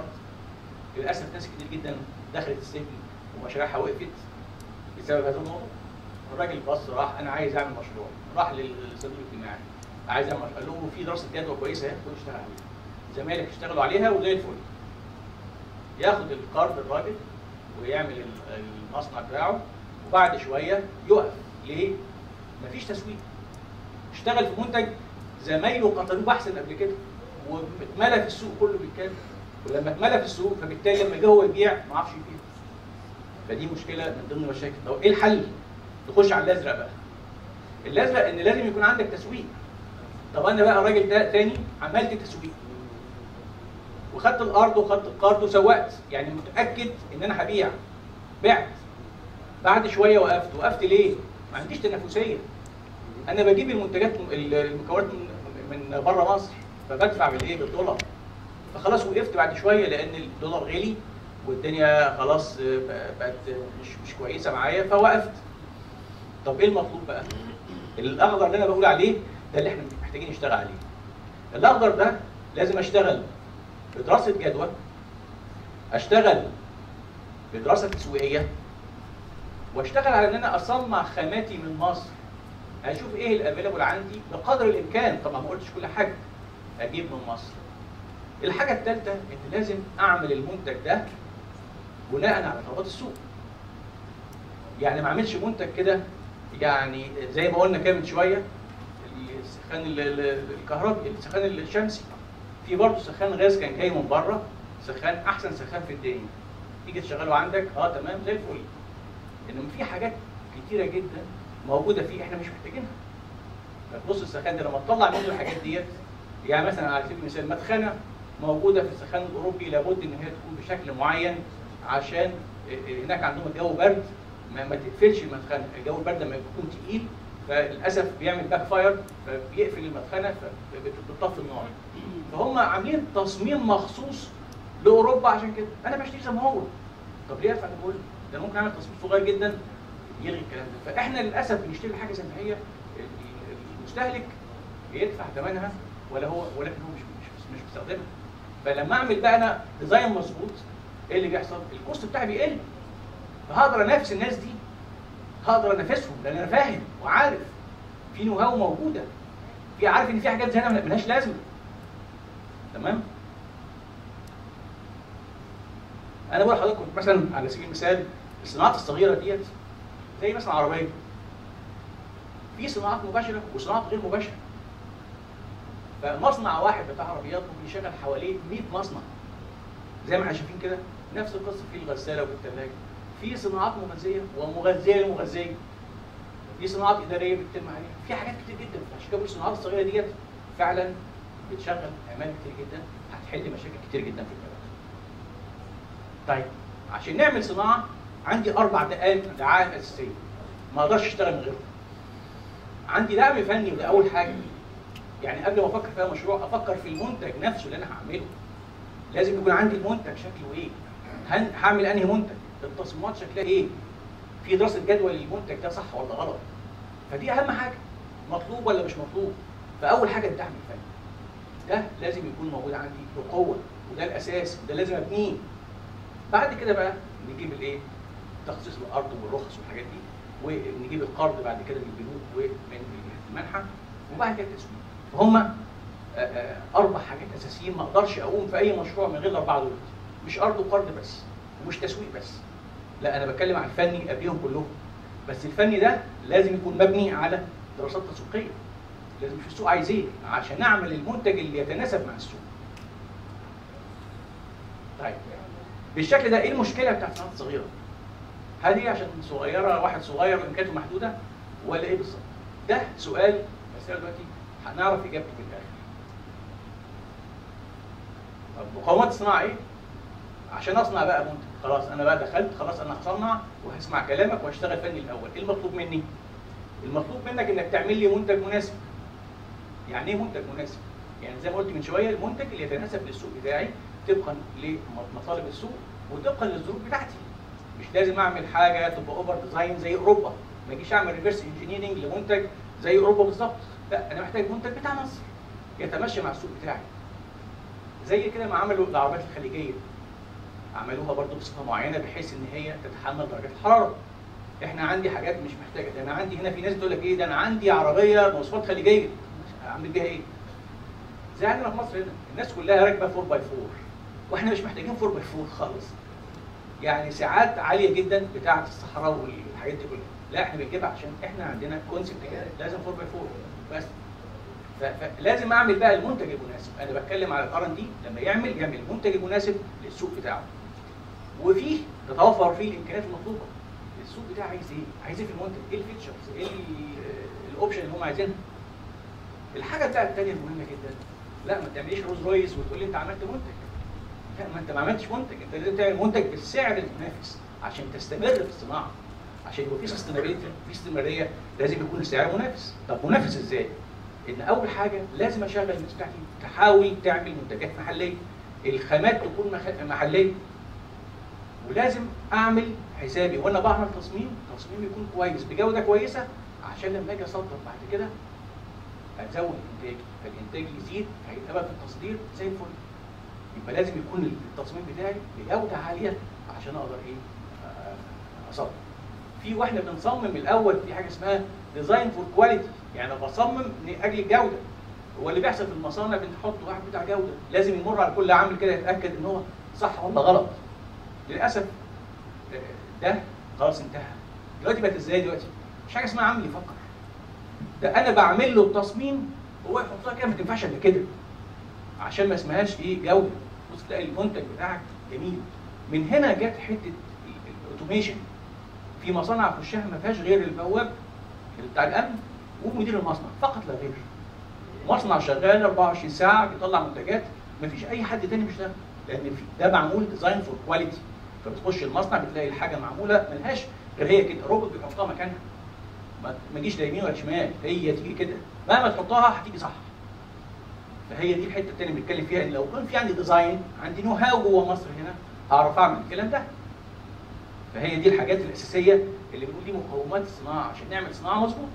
[SPEAKER 3] للاسف ناس كتير جدا دخلت السجن ومشاريعها وقفت بسبب هذا الموضوع. الراجل بص راح انا عايز اعمل مشروع راح للصندوق الاجتماعي عايز اعمل مشروع قال لهم في دراسه جدوى كويسه خد اشتغل عليها زمايلك اشتغلوا عليها وزي الفل ياخد القرض الراجل ويعمل ال- المصنع بتاعه وبعد شويه يقف ليه؟ مفيش تسويق اشتغل في منتج زمايله قتلوه احسن قبل كده واتملى في السوق كله بالكامل ولما اتملى في السوق فبالتالي لما جه هو يبيع ما عرفش يبيع فدي مشكله من ضمن المشاكل طب ايه الحل؟ نخش على الازرق بقى الازرق ان لازم يكون عندك تسويق طب انا بقى راجل تا- تاني عملت تسويق وخدت الارض وخدت القرض وسوقت يعني متاكد ان انا هبيع بعت بعد شويه وقفت وقفت ليه؟ ما عنديش تنافسيه انا بجيب المنتجات ال- المكونات من من بره مصر فبدفع بالايه بالدولار فخلاص وقفت بعد شويه لان الدولار غلي والدنيا خلاص آه، بقت مش مش كويسه معايا فوقفت طب ايه المطلوب بقى؟ الاخضر اللي انا بقول عليه ده اللي احنا محتاجين نشتغل عليه الاخضر ده لازم اشتغل بدراسه جدوى اشتغل بدراسه تسويقيه واشتغل على ان انا اصنع خاماتي من مصر اشوف ايه الافيلابل عندي بقدر الامكان طبعا ما قلتش كل حاجه اجيب من مصر الحاجه الثالثه ان لازم اعمل المنتج ده بناء على طلبات السوق يعني ما اعملش منتج كده يعني زي ما قلنا كده من شويه السخان ال- ال- الكهربي السخان الشمسي في برضه سخان غاز كان جاي من بره سخان احسن سخان في الدنيا تيجي تشغله عندك اه تمام زي الفل انما في حاجات كتيره جدا موجوده فيه احنا مش محتاجينها فتبص السخان ده لما تطلع منه الحاجات ديت يعني مثلا على سبيل المثال مدخنه موجوده في السخان الاوروبي لابد ان هي تكون بشكل معين عشان هناك عندهم الجو برد ما, ما تقفلش المدخنه الجو البرد لما يكون تقيل فللاسف بيعمل باك فاير فبيقفل المدخنه فبتطفي النار فهم عاملين تصميم مخصوص لاوروبا عشان كده انا بشتري زي ما هو طب ليه ادفع بقول ده ممكن اعمل تصميم صغير جدا يلغي الكلام ده فاحنا للاسف بنشتري الحاجه زي ما هي المستهلك بيدفع ثمنها ولا هو ولكن هو مش مش مش بيستخدمها فلما اعمل بقى انا ديزاين مظبوط ايه اللي بيحصل؟ الكوست بتاعي بيقل فهقدر انافس الناس دي هقدر انافسهم لان انا فاهم وعارف في نو هاو موجوده في عارف ان في حاجات زي هنا ملهاش لازمه تمام؟ انا بقول لحضراتكم مثلا على سبيل المثال الصناعات الصغيره ديت زي مثلا عربيه في صناعات مباشره وصناعات غير مباشره فمصنع واحد بتاع عربيات ممكن يشغل حواليه 100 مصنع زي ما احنا شايفين كده نفس القصه في الغساله وفي الثلاجه في صناعات مغذيه ومغذيه للمغذيه في صناعات اداريه بتتم عليها في حاجات كتير جدا عشان كده الصناعات الصغيره ديت فعلا بتشغل عمال كتير جدا هتحل مشاكل كتير جدا في البلد طيب عشان نعمل صناعه عندي اربع دعائم دعائم اساسيه ما اقدرش اشتغل من غيرهم عندي دعم فني وده اول حاجه يعني قبل ما افكر فيها مشروع افكر في المنتج نفسه اللي انا هعمله لازم يكون عندي المنتج شكله ايه هن- هعمل انهي منتج التصميمات شكلها ايه في دراسه جدوى للمنتج ده صح ولا غلط فدي اهم حاجه مطلوب ولا مش مطلوب فاول حاجه الدعم الفني ده لازم يكون موجود عندي بقوه وده الاساس وده لازم ابنيه بعد كده بقى نجيب الايه تخصيص الارض والرخص والحاجات دي ونجيب القرض بعد كده من البنوك ومن المنحه وبعد كده التسويق فهم اربع حاجات اساسيين ما اقدرش اقوم في اي مشروع من غير الاربعه دول مش ارض وقرض بس ومش تسويق بس لا انا بتكلم عن الفني قبليهم كلهم بس الفني ده لازم يكون مبني على دراسات تسويقيه لازم في السوق عايز ايه عشان اعمل المنتج اللي يتناسب مع السوق طيب بالشكل ده ايه المشكله بتاعت الصناعات الصغيره هل هي عشان صغيره واحد صغير وامكانياته محدوده ولا ايه بالظبط ده سؤال بسأله دلوقتي هنعرف اجابته في الاخر طب مقاومات الصناعه ايه عشان اصنع بقى منتج خلاص انا بقى دخلت خلاص انا هصنع وهسمع كلامك وهشتغل فني الاول ايه المطلوب مني المطلوب منك انك تعمل لي منتج مناسب يعني ايه منتج مناسب يعني زي ما قلت من شويه المنتج اللي يتناسب للسوق بتاعي طبقا لمطالب السوق وطبقا للظروف بتاعتي مش لازم اعمل حاجه تبقى اوفر ديزاين زي اوروبا ما اجيش اعمل ريفرس انجينيرنج لمنتج زي اوروبا بالظبط لا انا محتاج منتج بتاع مصر يتمشى مع السوق بتاعي زي كده ما عملوا العربيات الخليجيه عملوها برضو بصفه معينه بحيث ان هي تتحمل درجات الحراره احنا عندي حاجات مش محتاجه ده انا عندي هنا في ناس بتقول لك ايه ده انا عندي عربيه مواصفات خليجيه اعمل بيها ايه؟ زي عندنا في مصر هنا الناس كلها راكبه 4 باي 4 واحنا مش محتاجين 4 باي 4 خالص يعني ساعات عاليه جدا بتاعه الصحراء والحاجات دي كلها لا احنا بنجيبها عشان احنا عندنا كونسبت كده لازم 4 باي 4 بس ف- فلازم اعمل بقى المنتج المناسب انا بتكلم على الار ان دي لما يعمل يعمل المنتج المناسب للسوق بتاعه وفيه تتوفر فيه الامكانيات المطلوبه السوق بتاعه عايز ايه؟ عايز ايه في المنتج؟ ايه الفيتشرز؟ ايه ال- الاوبشن اللي هم عايزينها؟ الحاجه بتاعت الثانيه المهمه جدا لا ما تعمليش روز رويس وتقول لي انت عملت منتج لا ما انت ما عملتش منتج انت لازم تعمل منتج بالسعر المنافس عشان تستمر في الصناعه عشان يبقى في سستينابيلتي في استمراريه لازم يكون السعر منافس طب منافس ازاي؟ ان اول حاجه لازم اشغل الناس بتاعتي تحاول تعمل منتجات محليه الخامات تكون مخ- محليه ولازم اعمل حسابي وانا بعمل تصميم تصميم يكون كويس بجوده كويسه عشان لما اجي اصدر بعد كده ازود انتاجي فالانتاج يزيد هيبقى في التصدير زي الفل يبقى لازم يكون التصميم بتاعي بجوده عاليه عشان اقدر ايه آه، اصدر في واحنا بنصمم الاول في حاجه اسمها ديزاين فور كواليتي يعني بصمم لاجل الجوده هو اللي بيحصل في المصانع بنحط واحد بتاع جوده لازم يمر على كل عامل كده يتاكد ان هو صح ولا غلط للاسف آه، ده خلاص انتهى دلوقتي بقت ازاي دلوقتي مش حاجه اسمها عامل يفكر ده انا بعمل له التصميم هو يحطها كده ما تنفعش الا كده عشان ما اسمهاش ايه جوده بص تلاقي المنتج بتاعك جميل من هنا جت حته ال- الاوتوميشن في مصانع في وشها ما فيهاش غير البواب بتاع الامن ومدير المصنع فقط لا غير مصنع شغال 24 ساعه بيطلع منتجات ما فيش اي حد تاني بيشتغل لان في ده معمول ديزاين فور كواليتي فبتخش المصنع بتلاقي الحاجه معموله ملهاش غير هي كده روبوت بيحطها مكانها ما ما تجيش لا يمين ولا شمال هي تيجي كده مهما تحطها هتيجي صح فهي دي الحته الثانيه اللي بنتكلم فيها ان لو كان في عندي ديزاين عندي نو هاو جوه مصر هنا هعرف اعمل الكلام ده فهي دي الحاجات الاساسيه اللي بنقول دي مقومات الصناعه عشان نعمل صناعه مظبوط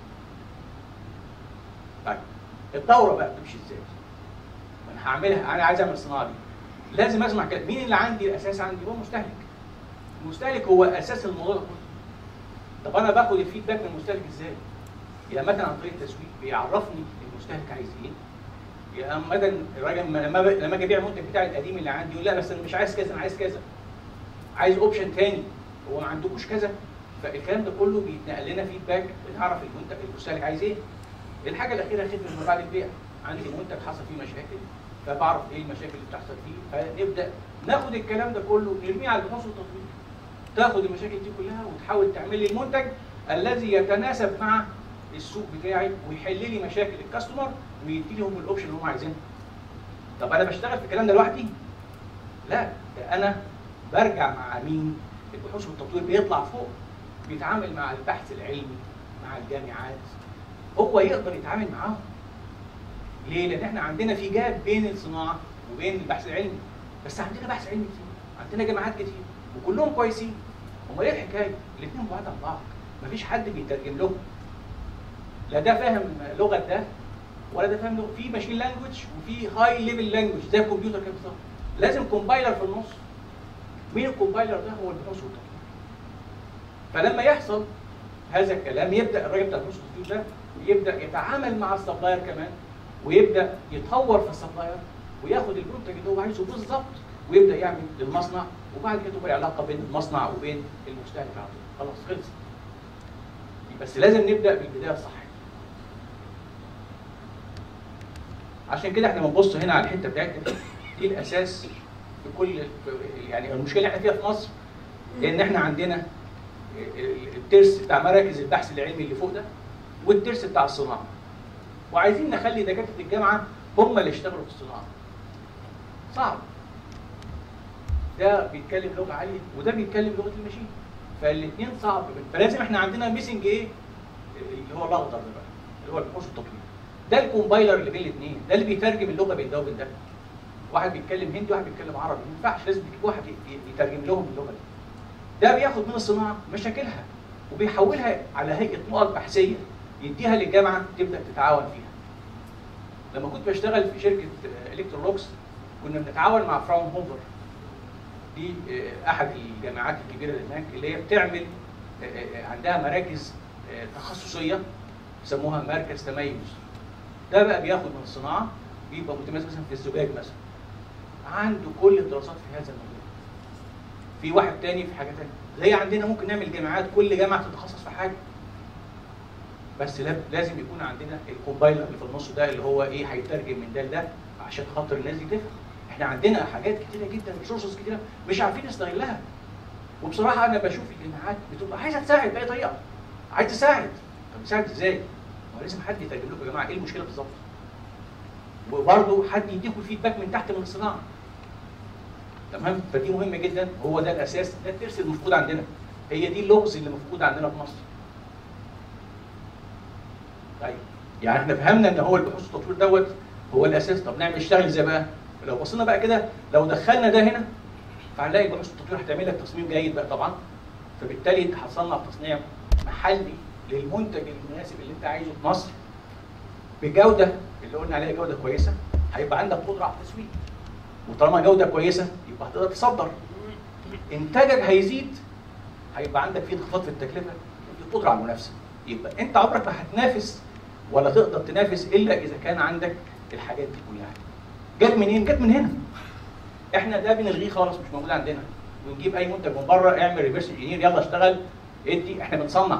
[SPEAKER 3] طيب الدوره بقى بتمشي ازاي؟ ما انا هعملها انا عايز اعمل الصناعه دي لازم اسمع كلام مين اللي عندي الاساس عندي هو المستهلك المستهلك هو اساس الموضوع ده كله طب انا باخد الفيدباك من المستهلك ازاي؟ يا مثلا عن طريق التسويق بيعرفني المستهلك عايز ايه يا مثلا الراجل لما لما ب- لما اجي ابيع المنتج بتاعي القديم اللي عندي يقول لا بس انا مش عايز كذا انا عايز كذا عايز اوبشن تاني هو ما عندكوش كذا فالكلام ده كله بيتنقل لنا فيدباك بنعرف المنتج المستهلك عايز ايه الحاجه الاخيره خدمه ما بعد البيع عندي منتج حصل فيه مشاكل فبعرف ايه المشاكل اللي بتحصل فيه فنبدا ناخد الكلام ده كله نرميه على البحوث والتطبيق تاخد المشاكل دي كلها وتحاول تعمل لي المنتج الذي يتناسب مع السوق بتاعي ويحل لي مشاكل الكاستمر ويدي لهم الاوبشن اللي هم عايزينه طب انا بشتغل في الكلام ده لوحدي لا ده انا برجع مع مين البحوث والتطوير بيطلع فوق بيتعامل مع البحث العلمي مع الجامعات هو يقدر يتعامل معاهم ليه؟ لان احنا عندنا في جاب بين الصناعه وبين البحث العلمي بس عندنا بحث علمي كتير عندنا جامعات كتير وكلهم كويسين امال ايه الحكايه؟ الاثنين بعاد عن بعض مفيش حد بيترجم لهم لا ده فاهم لغه ده ولا ده فاهم لغه في ماشين لانجوج وفي هاي ليفل لانجوج زي الكمبيوتر كده بالظبط لازم كومبايلر في النص مين الكومبايلر ده هو البحوث والتطوير فلما يحصل هذا الكلام يبدا الراجل بتاع البحوث والتطوير ده يبدا يتعامل مع السبلاير كمان ويبدا يطور في السبلاير وياخد المنتج اللي هو عايزه بالظبط ويبدا يعمل للمصنع وبعد كده تبقى العلاقه بين المصنع وبين المستهلك على طول خلاص خلص بس لازم نبدا بالبدايه الصح عشان كده احنا بنبص هنا على الحته بتاعتنا دي دي الاساس في كل في- يعني المشكله اللي احنا فيها في مصر ان احنا عندنا الترس بتاع مراكز البحث العلمي اللي فوق ده والترس بتاع الصناعه وعايزين نخلي دكاتره الجامعه هم اللي يشتغلوا في الصناعه صعب ده بيتكلم لغه عاليه وده بيتكلم لغه الماشين فالاثنين صعب فلازم احنا عندنا ميسنج ايه اللي هو الاخضر ده بقى اللي هو البحوث والتطوير ده الكومبايلر اللي بين الاثنين ده اللي بيترجم اللغه بين ده وبين ده واحد بيتكلم هندي واحد بيتكلم عربي ما ينفعش لازم تجيب واحد ي- يترجم لهم اللغه دي ده بياخد من الصناعه مشاكلها وبيحولها على هيئه نقط بحثيه يديها للجامعه تبدا تتعاون فيها لما كنت بشتغل في شركه الكترولوكس كنا بنتعاون مع فراون هوفر دي آه، احد الجامعات الكبيره اللي هناك اللي هي بتعمل عندها مراكز تخصصيه يسموها مركز تميز ده بقى بياخد من الصناعه بيبقى متميز مثلا في الزجاج مثلا عنده كل الدراسات في هذا المجال في واحد تاني في حاجه تانيه زي عندنا ممكن نعمل جامعات كل جامعه تتخصص في حاجه بس لازم يكون عندنا الكومبايلر اللي في النص ده اللي هو ايه هيترجم من ده لده عشان خاطر الناس دي تفهم احنا عندنا حاجات كتيره جدا ريسورسز كتيره مش عارفين نستغلها وبصراحه انا بشوف الجامعات بتبقى عايزه تساعد باي طريقه عايز تساعد طب تساعد ازاي؟ ما لازم حد يترجم لكم يا جماعه ايه المشكله بالظبط وبرضه حد يديكم فيدباك من تحت من الصناعه تمام فدي مهمه جدا هو ده الاساس ده الترس المفقود عندنا هي دي اللغز اللي مفقود عندنا في مصر طيب يعني احنا فهمنا ان هو البحوث والتطوير دوت هو الاساس طب نعمل نشتغل ازاي بقى لو بصينا بقى كده لو دخلنا ده هنا فهنلاقي البحوث والتطوير هتعمل لك تصميم جيد بقى طبعا فبالتالي انت هتصنع تصنيع محلي للمنتج المناسب اللي انت عايزه في مصر بجوده اللي قلنا عليها جوده كويسه هيبقى عندك قدره على التسويق وطالما جوده كويسه يبقى هتقدر تصدر انتاجك هيزيد هيبقى عندك في انخفاض في التكلفه في قدره على المنافسه يبقى انت عمرك ما هتنافس ولا تقدر تنافس الا اذا كان عندك الحاجات دي كلها جت منين؟ جت من هنا احنا ده بنلغيه خالص مش موجود عندنا ونجيب اي منتج من بره اعمل ريفرس انجينير يلا اشتغل ادي احنا بنصنع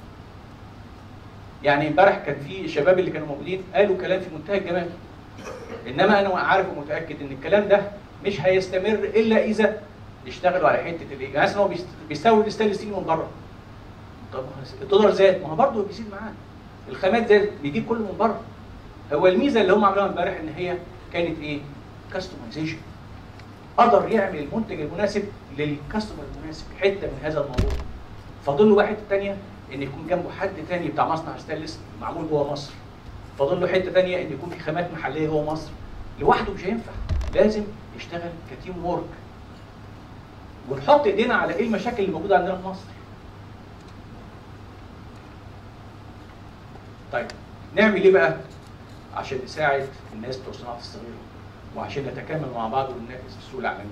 [SPEAKER 3] يعني امبارح كان في الشباب اللي كانوا موجودين قالوا كلام في منتهى الجمال انما انا عارف ومتاكد ان الكلام ده مش هيستمر الا اذا اشتغلوا على حته الايه يعني مثلا هو بيستورد ستانلس ستيل من بره طب الدولار زاد ما هو برضه بيزيد معاه الخامات زادت بيجيب كله من بره هو الميزه اللي هم عملوها امبارح ان هي كانت ايه؟ كاستمايزيشن قدر يعمل المنتج المناسب للكاستمر المناسب حته من هذا الموضوع فاضل له واحد ثانيه ان يكون جنبه حد ثاني بتاع مصنع ستانلس معمول جوه مصر فاضل له حته ثانيه ان يكون في خامات محليه جوه مصر لوحده مش هينفع لازم يشتغل كتيم وورك ونحط ايدينا على ايه المشاكل اللي موجوده عندنا في مصر طيب نعمل ايه بقى عشان نساعد الناس بتوع الصناعه الصغيره وعشان نتكامل مع بعض وننافس في السوق العالمي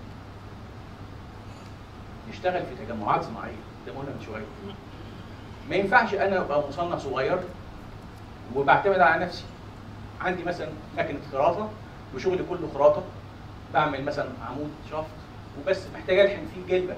[SPEAKER 3] نشتغل في تجمعات صناعيه زي ما قلنا من شويه ما ينفعش انا ابقى مصنع صغير وبعتمد على نفسي عندي مثلا ماكينه خراطه وشغلي كله خراطه بعمل مثلا عمود شفط وبس محتاج الحم فيه جلبه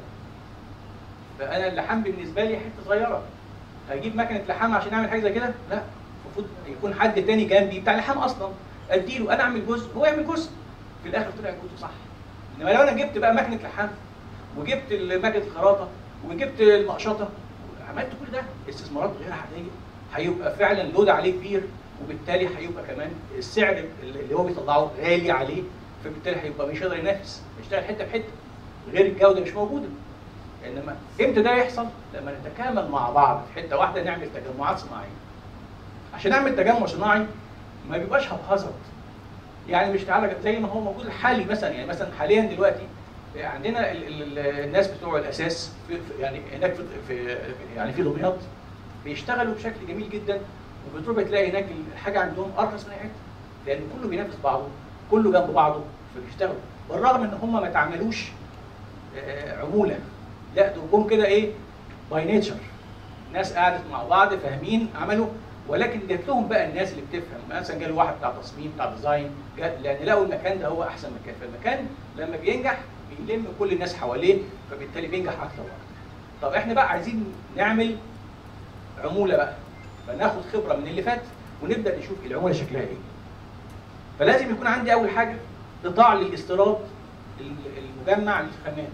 [SPEAKER 3] فانا اللحام بالنسبه لي حته صغيره هجيب ماكينه لحام عشان اعمل حاجه زي كده لا المفروض يكون حد تاني جنبي بتاع لحام اصلا اديله انا اعمل جزء هو يعمل جزء في الاخر طلع الجزء صح انما لو انا جبت بقى ماكينه لحام وجبت ماكينه الخراطه وجبت المقشطه عملت كل ده استثمارات غير عاديه هيبقى فعلا لود عليه كبير وبالتالي هيبقى كمان السعر اللي هو بيطلعه غالي عليه فبالتالي هيبقى مش قادر ينافس يشتغل حته بحته غير الجوده مش موجوده انما امتى ده يحصل؟ لما نتكامل مع بعض في حته واحده نعمل تجمعات صناعيه عشان نعمل تجمع صناعي ما بيبقاش هبهزر يعني مش تعالى زي ما هو موجود الحالي مثلا يعني مثلا حاليا دلوقتي عندنا ال ال الناس بتوع الاساس في في- يعني هناك في, في يعني في دمياط بيشتغلوا بشكل جميل جدا وبتروح بتلاقي هناك الحاجه عندهم ارخص من اي حته لان كله بينافس بعضه كله جنب بعضه فبيشتغلوا بالرغم ان هم ما تعملوش آه، عموله لا دول جم كده ايه باي نيتشر ناس قعدت مع بعض فاهمين عملوا ولكن جات لهم بقى الناس اللي بتفهم مثلا جاله واحد بتاع تصميم بتاع ديزاين جا- لان لقوا المكان ده هو احسن مكان فالمكان لما بينجح بيلم كل الناس حواليه فبالتالي بينجح اكتر واكتر طب احنا بقى عايزين نعمل عموله بقى فناخد خبره من اللي فات ونبدا نشوف العموله شكلها ايه فلازم يكون عندي اول حاجه قطاع للاستيراد المجمع للخامات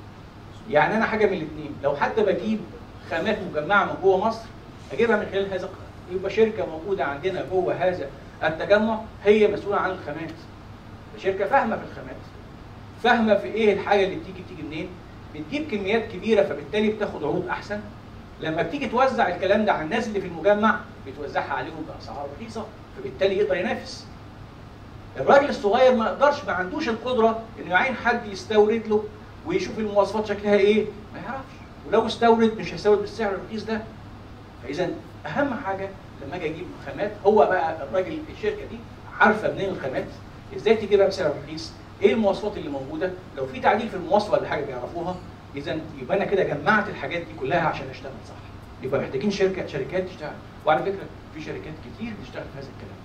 [SPEAKER 3] يعني انا حاجه من الاثنين لو حتى بجيب خامات مجمعه من جوه مصر اجيبها من خلال هذا القطاع يبقى شركه موجوده عندنا جوه هذا التجمع هي مسؤوله عن الخامات شركه فاهمه في الخامات فاهمه في ايه الحاجه اللي بتيجي بتيجي منين بتجيب كميات كبيره فبالتالي بتاخد عروض احسن لما بتيجي توزع الكلام ده على الناس اللي في المجمع بتوزعها عليهم باسعار رخيصه فبالتالي يقدر ينافس الراجل الصغير ما يقدرش ما عندوش القدره انه يعين حد يستورد له ويشوف المواصفات شكلها ايه ما يعرفش ولو استورد مش هيستورد بالسعر الرخيص ده فاذا اهم حاجه لما اجي اجيب خامات هو بقى الراجل الشركه دي عارفه منين الخامات ازاي تجيبها بسعر رخيص ايه المواصفات اللي موجوده لو في تعديل في المواصفه ولا حاجه بيعرفوها اذا يبقى انا كده جمعت الحاجات دي كلها عشان اشتغل صح يبقى محتاجين شركه شركات تشتغل وعلى فكره في شركات كتير بتشتغل في هذا الكلام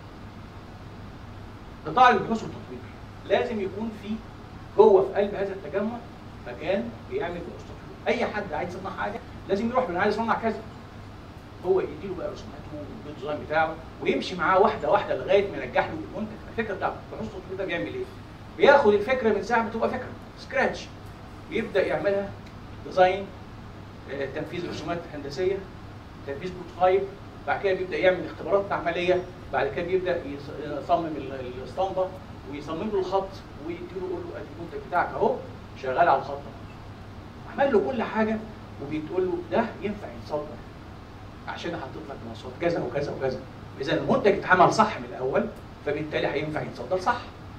[SPEAKER 3] قطاع البحوث والتطوير لازم يكون في جوه في قلب هذا التجمع مكان بيعمل بحوث تطوير اي حد عايز يصنع حاجه لازم يروح من عايز يصنع كذا هو يديله بقى رسوماته والديزاين بتاعه ويمشي معاه واحده واحده لغايه ما ينجح له المنتج الفكره بتاعته بحوث التطوير ده بيعمل ايه؟ بياخد الفكره من ساعه ما تبقى فكره سكراتش ويبدا يعملها ديزاين آه، تنفيذ رسومات هندسيه تنفيذ بروتوتايب بعد كده بيبدا يعمل اختبارات معمليه بعد كده بيبدا يص- يصمم ال- الاسطمبه ويصمم له الخط ويديله يقول له ادي المنتج بتاعك اهو شغال على الخط عمل له كل حاجه وبتقول له ده ينفع يتصدر عشان حطيت لك مواصفات كذا وكذا وكذا اذا المنتج اتعمل صح من الاول فبالتالي هينفع يتصدر صح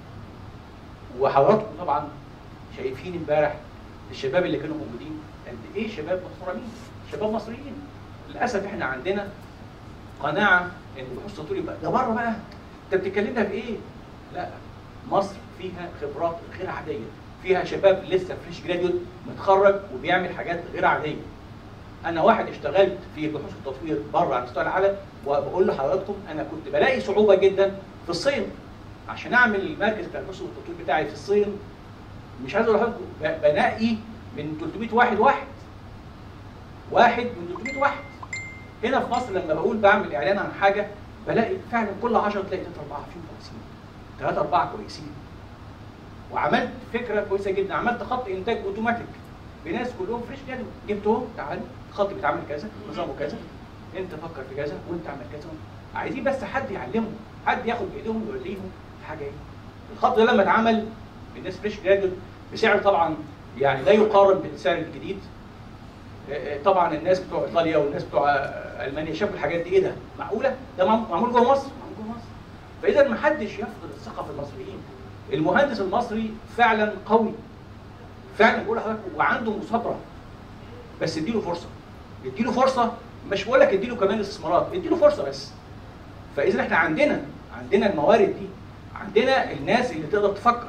[SPEAKER 3] وحضراتكم طبعا شايفين امبارح الشباب اللي كانوا موجودين قد ايه شباب محترمين شباب مصريين للاسف احنا عندنا قناعه ان البحوث التطوير يبقى ده بره بقى انت بتتكلمنا في ايه؟ لا مصر فيها خبرات غير عاديه فيها شباب لسه فريش جراديوت متخرج وبيعمل حاجات غير عاديه انا واحد اشتغلت في بحوث التطوير بره على مستوى العالم وبقول لحضراتكم انا كنت بلاقي صعوبه جدا في الصين عشان اعمل المركز بتاع البحوث والتطوير بتاعي في الصين مش عايز اقول لحضراتكم ب- بنقي من 300 واحد واحد واحد من 300 واحد هنا في مصر لما بقول بعمل اعلان عن حاجه بلاقي فعلا كل 10 تلاقي 3 4 فيهم كويسين 3 4 كويسين وعملت فكره كويسه جدا عملت خط انتاج اوتوماتيك بناس كلهم فريش جدا جبتهم تعالوا الخط بيتعمل كذا نظامه كذا انت فكر في كذا وانت اعمل كذا عايزين بس حد يعلمهم حد ياخد بايديهم ويوريهم الحاجه ايه الخط ده لما اتعمل بالناس فريش جراديوت بسعر طبعا يعني لا يقارن بالسعر الجديد آه، آه، طبعا الناس بتوع ايطاليا والناس بتوع آه، المانيا شافوا الحاجات دي ايه ده معقوله ده معمول معمول جوه مصر معمول جوه مصر فاذا ما حدش يفقد الثقه في المصريين المهندس المصري فعلا قوي فعلا بقول لحضرتك وعنده مثابره بس اديله فرصه اديله فرصه مش بقول لك اديله كمان استثمارات اديله فرصه بس فاذا احنا عندنا عندنا الموارد دي عندنا الناس اللي تقدر تفكر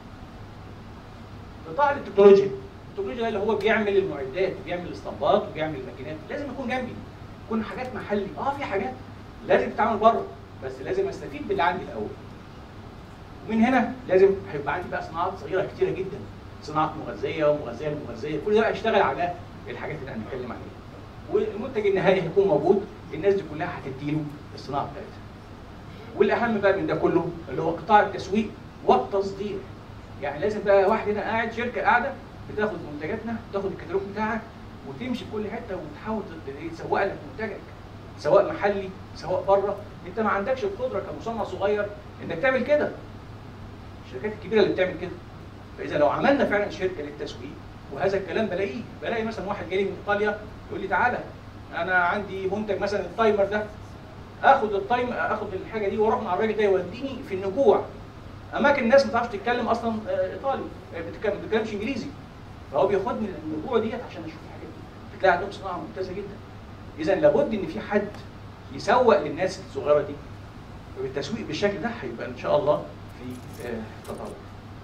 [SPEAKER 3] قطاع التكنولوجيا التكنولوجيا ده اللي هو بيعمل المعدات وبيعمل الاسطمبات وبيعمل الماكينات لازم يكون جنبي يكون حاجات محلي اه في حاجات لازم تتعمل بره بس لازم استفيد باللي عندي الاول ومن هنا لازم هيبقى عندي بقى صناعات صغيره كتيره جدا صناعه مغذيه ومغذيه للمغذيه كل ده بقى يشتغل على الحاجات اللي احنا بنتكلم عليها والمنتج النهائي هيكون موجود الناس دي كلها هتديله الصناعه بتاعتها والاهم بقى من ده كله اللي هو قطاع التسويق والتصدير يعني لازم بقى واحد هنا قاعد شركه قاعده بتاخد منتجاتنا تاخد الكتالوج بتاعك وتمشي في كل حته وتحاول ت- تسوق لك منتجك سواء محلي سواء بره انت ما عندكش القدره كمصنع صغير انك تعمل كده الشركات الكبيره اللي بتعمل كده فاذا لو عملنا فعلا شركه للتسويق وهذا الكلام بلاقيه بلاقي مثلا واحد جاي لي من ايطاليا يقول لي تعالى انا عندي منتج مثلا التايمر ده اخد التايم اخد الحاجه دي واروح مع الراجل ده يوديني في النجوع اماكن الناس ما تعرفش تتكلم اصلا آه، ايطالي آه، بتتكلم ما بتتكلمش انجليزي فهو بياخدني للنجوع ديت عشان اشوف الحاجات دي بتلاقي عندهم صناعه ممتازه جدا اذا لابد ان في حد يسوق للناس الصغيره دي وبالتسويق بالشكل ده هيبقى ان شاء الله في آه، تطور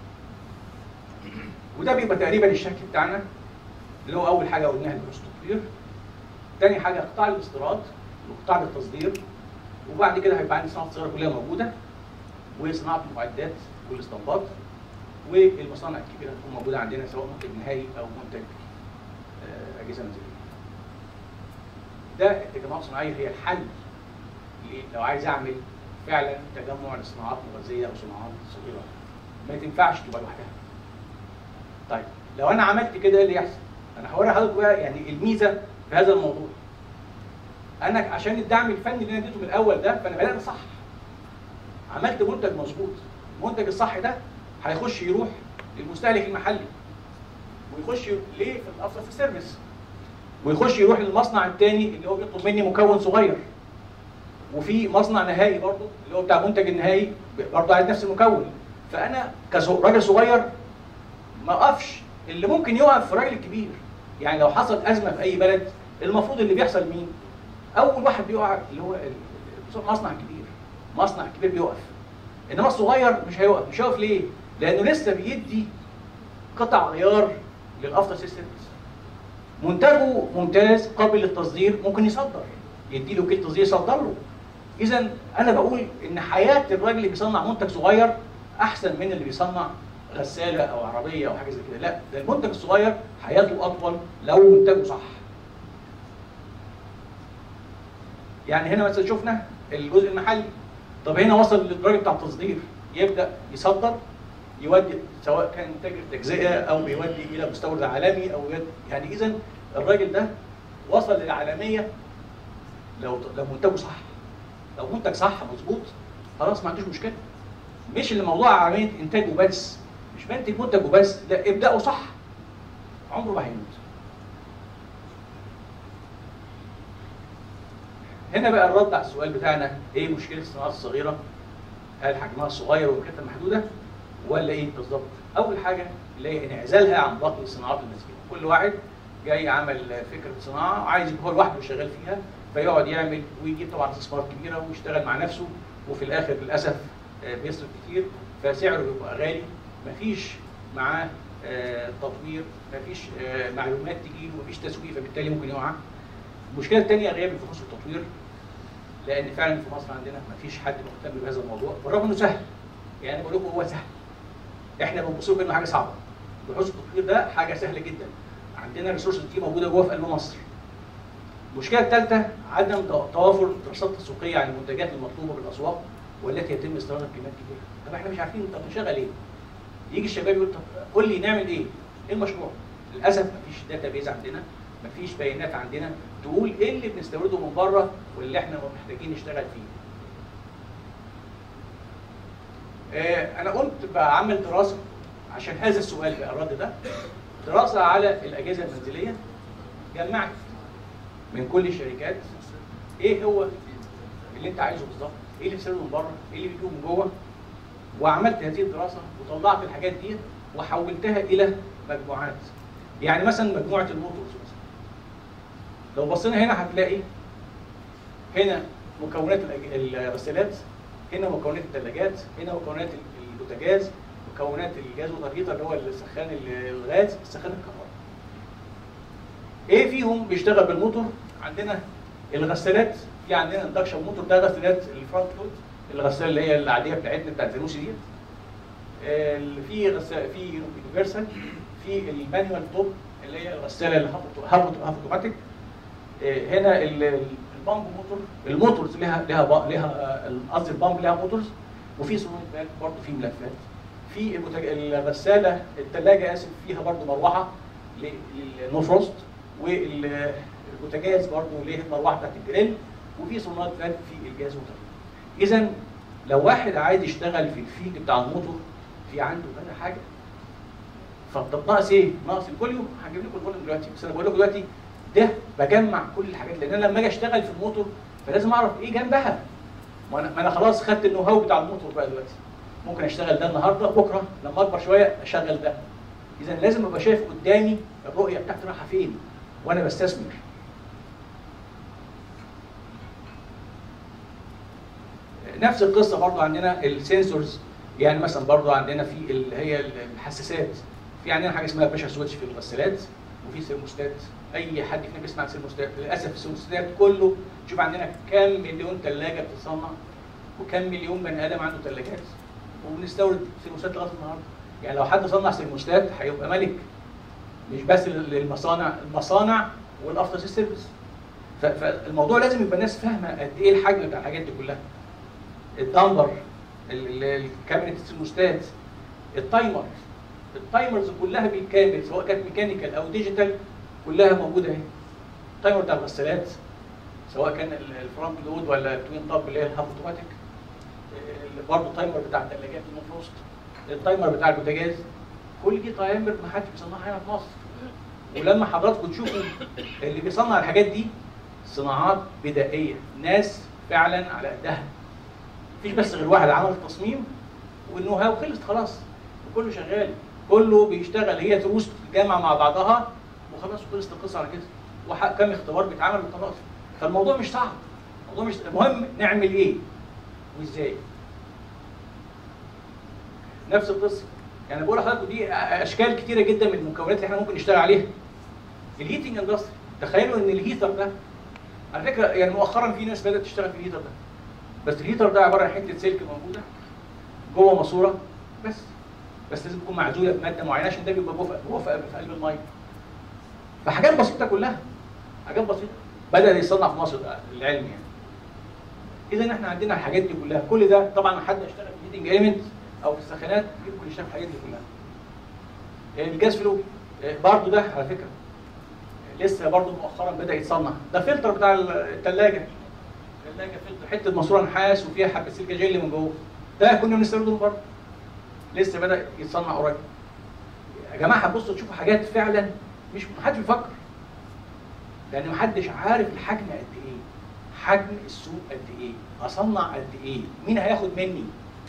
[SPEAKER 3] وده بيبقى تقريبا الشكل بتاعنا اللي هو اول حاجه قلناها البحوث التطوير تاني حاجه قطاع الاستيراد وقطاع التصدير وبعد كده هيبقى عندي صناعه صغيره كلها موجوده وصناعه المعدات والاستنباط والمصانع الكبيره تكون موجوده عندنا سواء منتج نهائي او منتج آه، اجهزه منزليه. ده التجمعات الصناعيه هي الحل ل- لو عايز اعمل فعلا تجمع لصناعات مغذيه او صناعات صغيره ما تنفعش تبقى لوحدها. طيب لو انا عملت كده ايه اللي يحصل؟ انا هوري حضرتك بقى يعني الميزه في هذا الموضوع. انا عشان الدعم الفني اللي انا اديته من الاول ده فانا بدات صح. عملت منتج مظبوط. المنتج الصح ده هيخش يروح للمستهلك المحلي. ويخش ليه في الافضل في السيرفيس. ويخش يروح للمصنع الثاني اللي هو بيطلب مني مكون صغير. وفي مصنع نهائي برضه اللي هو بتاع المنتج النهائي برضه عايز نفس المكون. فانا كراجل صغير ما اقفش اللي ممكن يقف في الراجل الكبير يعني لو حصلت ازمه في اي بلد المفروض اللي بيحصل مين؟ اول واحد بيقع اللي هو ال- المصنع الكبير مصنع كبير بيقف انما الصغير مش هيقف مش هيقف ليه؟ لانه لسه بيدي قطع غيار للافتر سيستم منتجه ممتاز قابل للتصدير ممكن يصدر يدي له كيت تصدير يصدر له اذا انا بقول ان حياه الراجل اللي بيصنع منتج صغير احسن من اللي بيصنع غساله او عربيه او حاجه زي كده لا ده المنتج الصغير حياته اطول لو منتجه صح يعني هنا مثلا شفنا الجزء المحلي طب هنا وصل للدرجه بتاع التصدير يبدا يصدر يودي سواء كان تاجر تجزئه او بيودي الى مستورد عالمي او يد يعني اذا الراجل ده وصل للعالميه لو لو منتجه صح لو منتج صح مظبوط خلاص ما عندوش مشكله مش اللي موضوع عمليه انتاج وبس مش بنتج منتج وبس لا ابداوا صح عمره ما هيموت هنا بقى الرد على السؤال بتاعنا ايه مشكله الصناعات الصغيره؟ هل حجمها صغير وامكانياتها محدوده ولا ايه بالظبط؟ اول حاجه اللي هي انعزالها عن باقي الصناعات المسكينه، كل واحد جاي عمل فكره صناعه وعايز يبقى هو لوحده شغال فيها فيقعد يعمل ويجيب طبعا استثمارات كبيره ويشتغل مع نفسه وفي الاخر للاسف آه، بيصرف كتير فسعره بيبقى غالي مفيش معاه آه، تطوير مفيش آه، معلومات تجيله مفيش تسويق فبالتالي ممكن يقع المشكله الثانيه غياب الفحوص والتطوير لان فعلا في مصر عندنا مفيش حد مهتم بهذا الموضوع بالرغم انه سهل يعني بقول لكم هو سهل احنا بنبص له انه حاجه صعبه بحوث التطوير ده حاجه سهله جدا عندنا الريسورسز دي موجوده جوه في قلب مصر المشكله الثالثه عدم توافر دراسات تسويقيه عن المنتجات المطلوبه بالاسواق والتي يتم استيرادها بكميات كبيره طب احنا مش عارفين طب نشغل ايه يجي الشباب يقول طب قول لي نعمل ايه ايه المشروع للاسف مفيش داتا بيز عندنا مفيش بيانات عندنا تقول ايه اللي بنستورده من بره واللي احنا محتاجين نشتغل فيه آه، انا قمت بعمل دراسه عشان هذا السؤال بقى الرد ده دراسه على الاجهزه المنزليه جمعت من كل الشركات ايه هو اللي انت عايزه بالظبط ايه اللي بتسيبه من بره ايه اللي بيجيبه من جوه وعملت هذه الدراسه وطلعت الحاجات دي وحولتها الى مجموعات يعني مثلا مجموعه الموتورز مثلا لو بصينا هنا هتلاقي هنا مكونات الأج- الغسالات هنا مكونات الثلاجات هنا مكونات البوتاجاز مكونات الجاز والهيتر اللي هو السخان الغاز السخان الكهرباء ايه فيهم بيشتغل بالموتور عندنا الغسالات في عندنا اندكشن موتور ده غسالات الفرونت لود الغساله اللي هي العاديه بتاعتنا بتاعت زانوسي ديت ال- في غسالة في يونيفرسال في المانيوال توب اللي هي الغساله اللي هاف هاف اوتوماتيك آه، هنا ال- ال- البامب موتور الموتورز لها لها با- لها آه، قصدي البامب لها موتورز وفي سونويد بال برضه في ملفات في المتج... الغساله الثلاجه اسف فيها برضه مروحه للنو فروست والبوتاجاز برضه ليه المروحه بتاعت الجريل وفي سونويد بال في الجاز والتربية. اذا لو واحد عايز يشتغل في الفيلد بتاع الموتور في عنده كذا حاجه فطب ناقص ايه؟ ناقص الفوليوم هجيب لكم الفوليوم دلوقتي بس انا بقول لكم دلوقتي ده بجمع كل الحاجات لان انا لما اجي اشتغل في الموتور فلازم اعرف ايه جنبها ما انا ما انا خلاص خدت النو هاو بتاع الموتور بقى دلوقتي ممكن اشتغل ده النهارده بكره لما اكبر شويه اشغل ده اذا لازم ابقى شايف قدامي الرؤيه بتاعتي رايحه فين وانا بستثمر نفس القصه برضو عندنا السنسورز يعني مثلا برضو عندنا في اللي هي الحساسات في عندنا حاجه اسمها بريشر سويتش في الغسالات وفي سيرموستات اي حد فينا بيسمع عن سيرموستات للاسف السيرموستات كله شوف عندنا كام مليون ثلاجه بتتصنع وكم مليون بني ادم عنده ثلاجات وبنستورد سيرموستات لغايه النهارده يعني لو حد صنع سيرموستات هيبقى ملك مش بس للمصانع المصانع والافتر سيرفيس ف- فالموضوع لازم يبقى الناس فاهمه قد ايه الحجم بتاع الحاجات دي كلها الدمبر ال- ال- الكاميرا السيرموستات التايمر التايمرز كلها بالكامل سواء كانت ميكانيكال او ديجيتال كلها موجوده اهي التايمر بتاع الغسالات سواء كان ال- الفرونت لود ولا التوين توب اللي هي الهاف اوتوماتيك برضه التايمر بتاع الثلاجات المفروست التايمر بتاع البوتاجاز كل دي تايمر ما حدش بيصنعها هنا في مصر ولما حضراتكم تشوفوا اللي بيصنع الحاجات دي صناعات بدائيه ناس فعلا على قدها مفيش بس غير واحد عمل التصميم والنو هاو خلصت خلاص وكله شغال كله بيشتغل هي تروس تتجمع مع بعضها وخلاص وخلصت القصه على كده وكم اختبار بيتعمل وخلاص فالموضوع مش صعب الموضوع مش المهم نعمل ايه وازاي نفس القصه يعني بقول لحضراتكم دي اشكال كتيره جدا من المكونات اللي احنا ممكن نشتغل عليها الهيتنج اندستري تخيلوا ان الهيتر ده على فكره يعني مؤخرا في ناس بدات تشتغل في الهيتر ده بس الهيتر ده عباره عن حته سلك موجوده جوه ماسوره بس بس لازم تكون معزوله بماده معينه عشان ده بيبقى جوه جوه في في قلب الميه فحاجات بسيطه كلها حاجات بسيطه بدا يصنع في مصر ده العلم يعني اذا احنا عندنا الحاجات دي كلها كل ده طبعا ما حد اشتغل في الهيتنج اليمنت او في السخانات يمكن يشتغل في الحاجات دي كلها يعني الجاز فلو برضه ده على فكره لسه برضه مؤخرا بدا يتصنع ده فلتر بتاع الثلاجه الثلاجه فلتر حته ماسوره نحاس وفيها حبه سلكه جل من جوه ده كنا بنستورده من بره لسه بدا يتصنع قريب يا جماعه هتبصوا تشوفوا حاجات فعلا مش محدش بيفكر لان محدش عارف الحجم قد ايه حجم السوق قد ايه اصنع قد ايه مين هياخد مني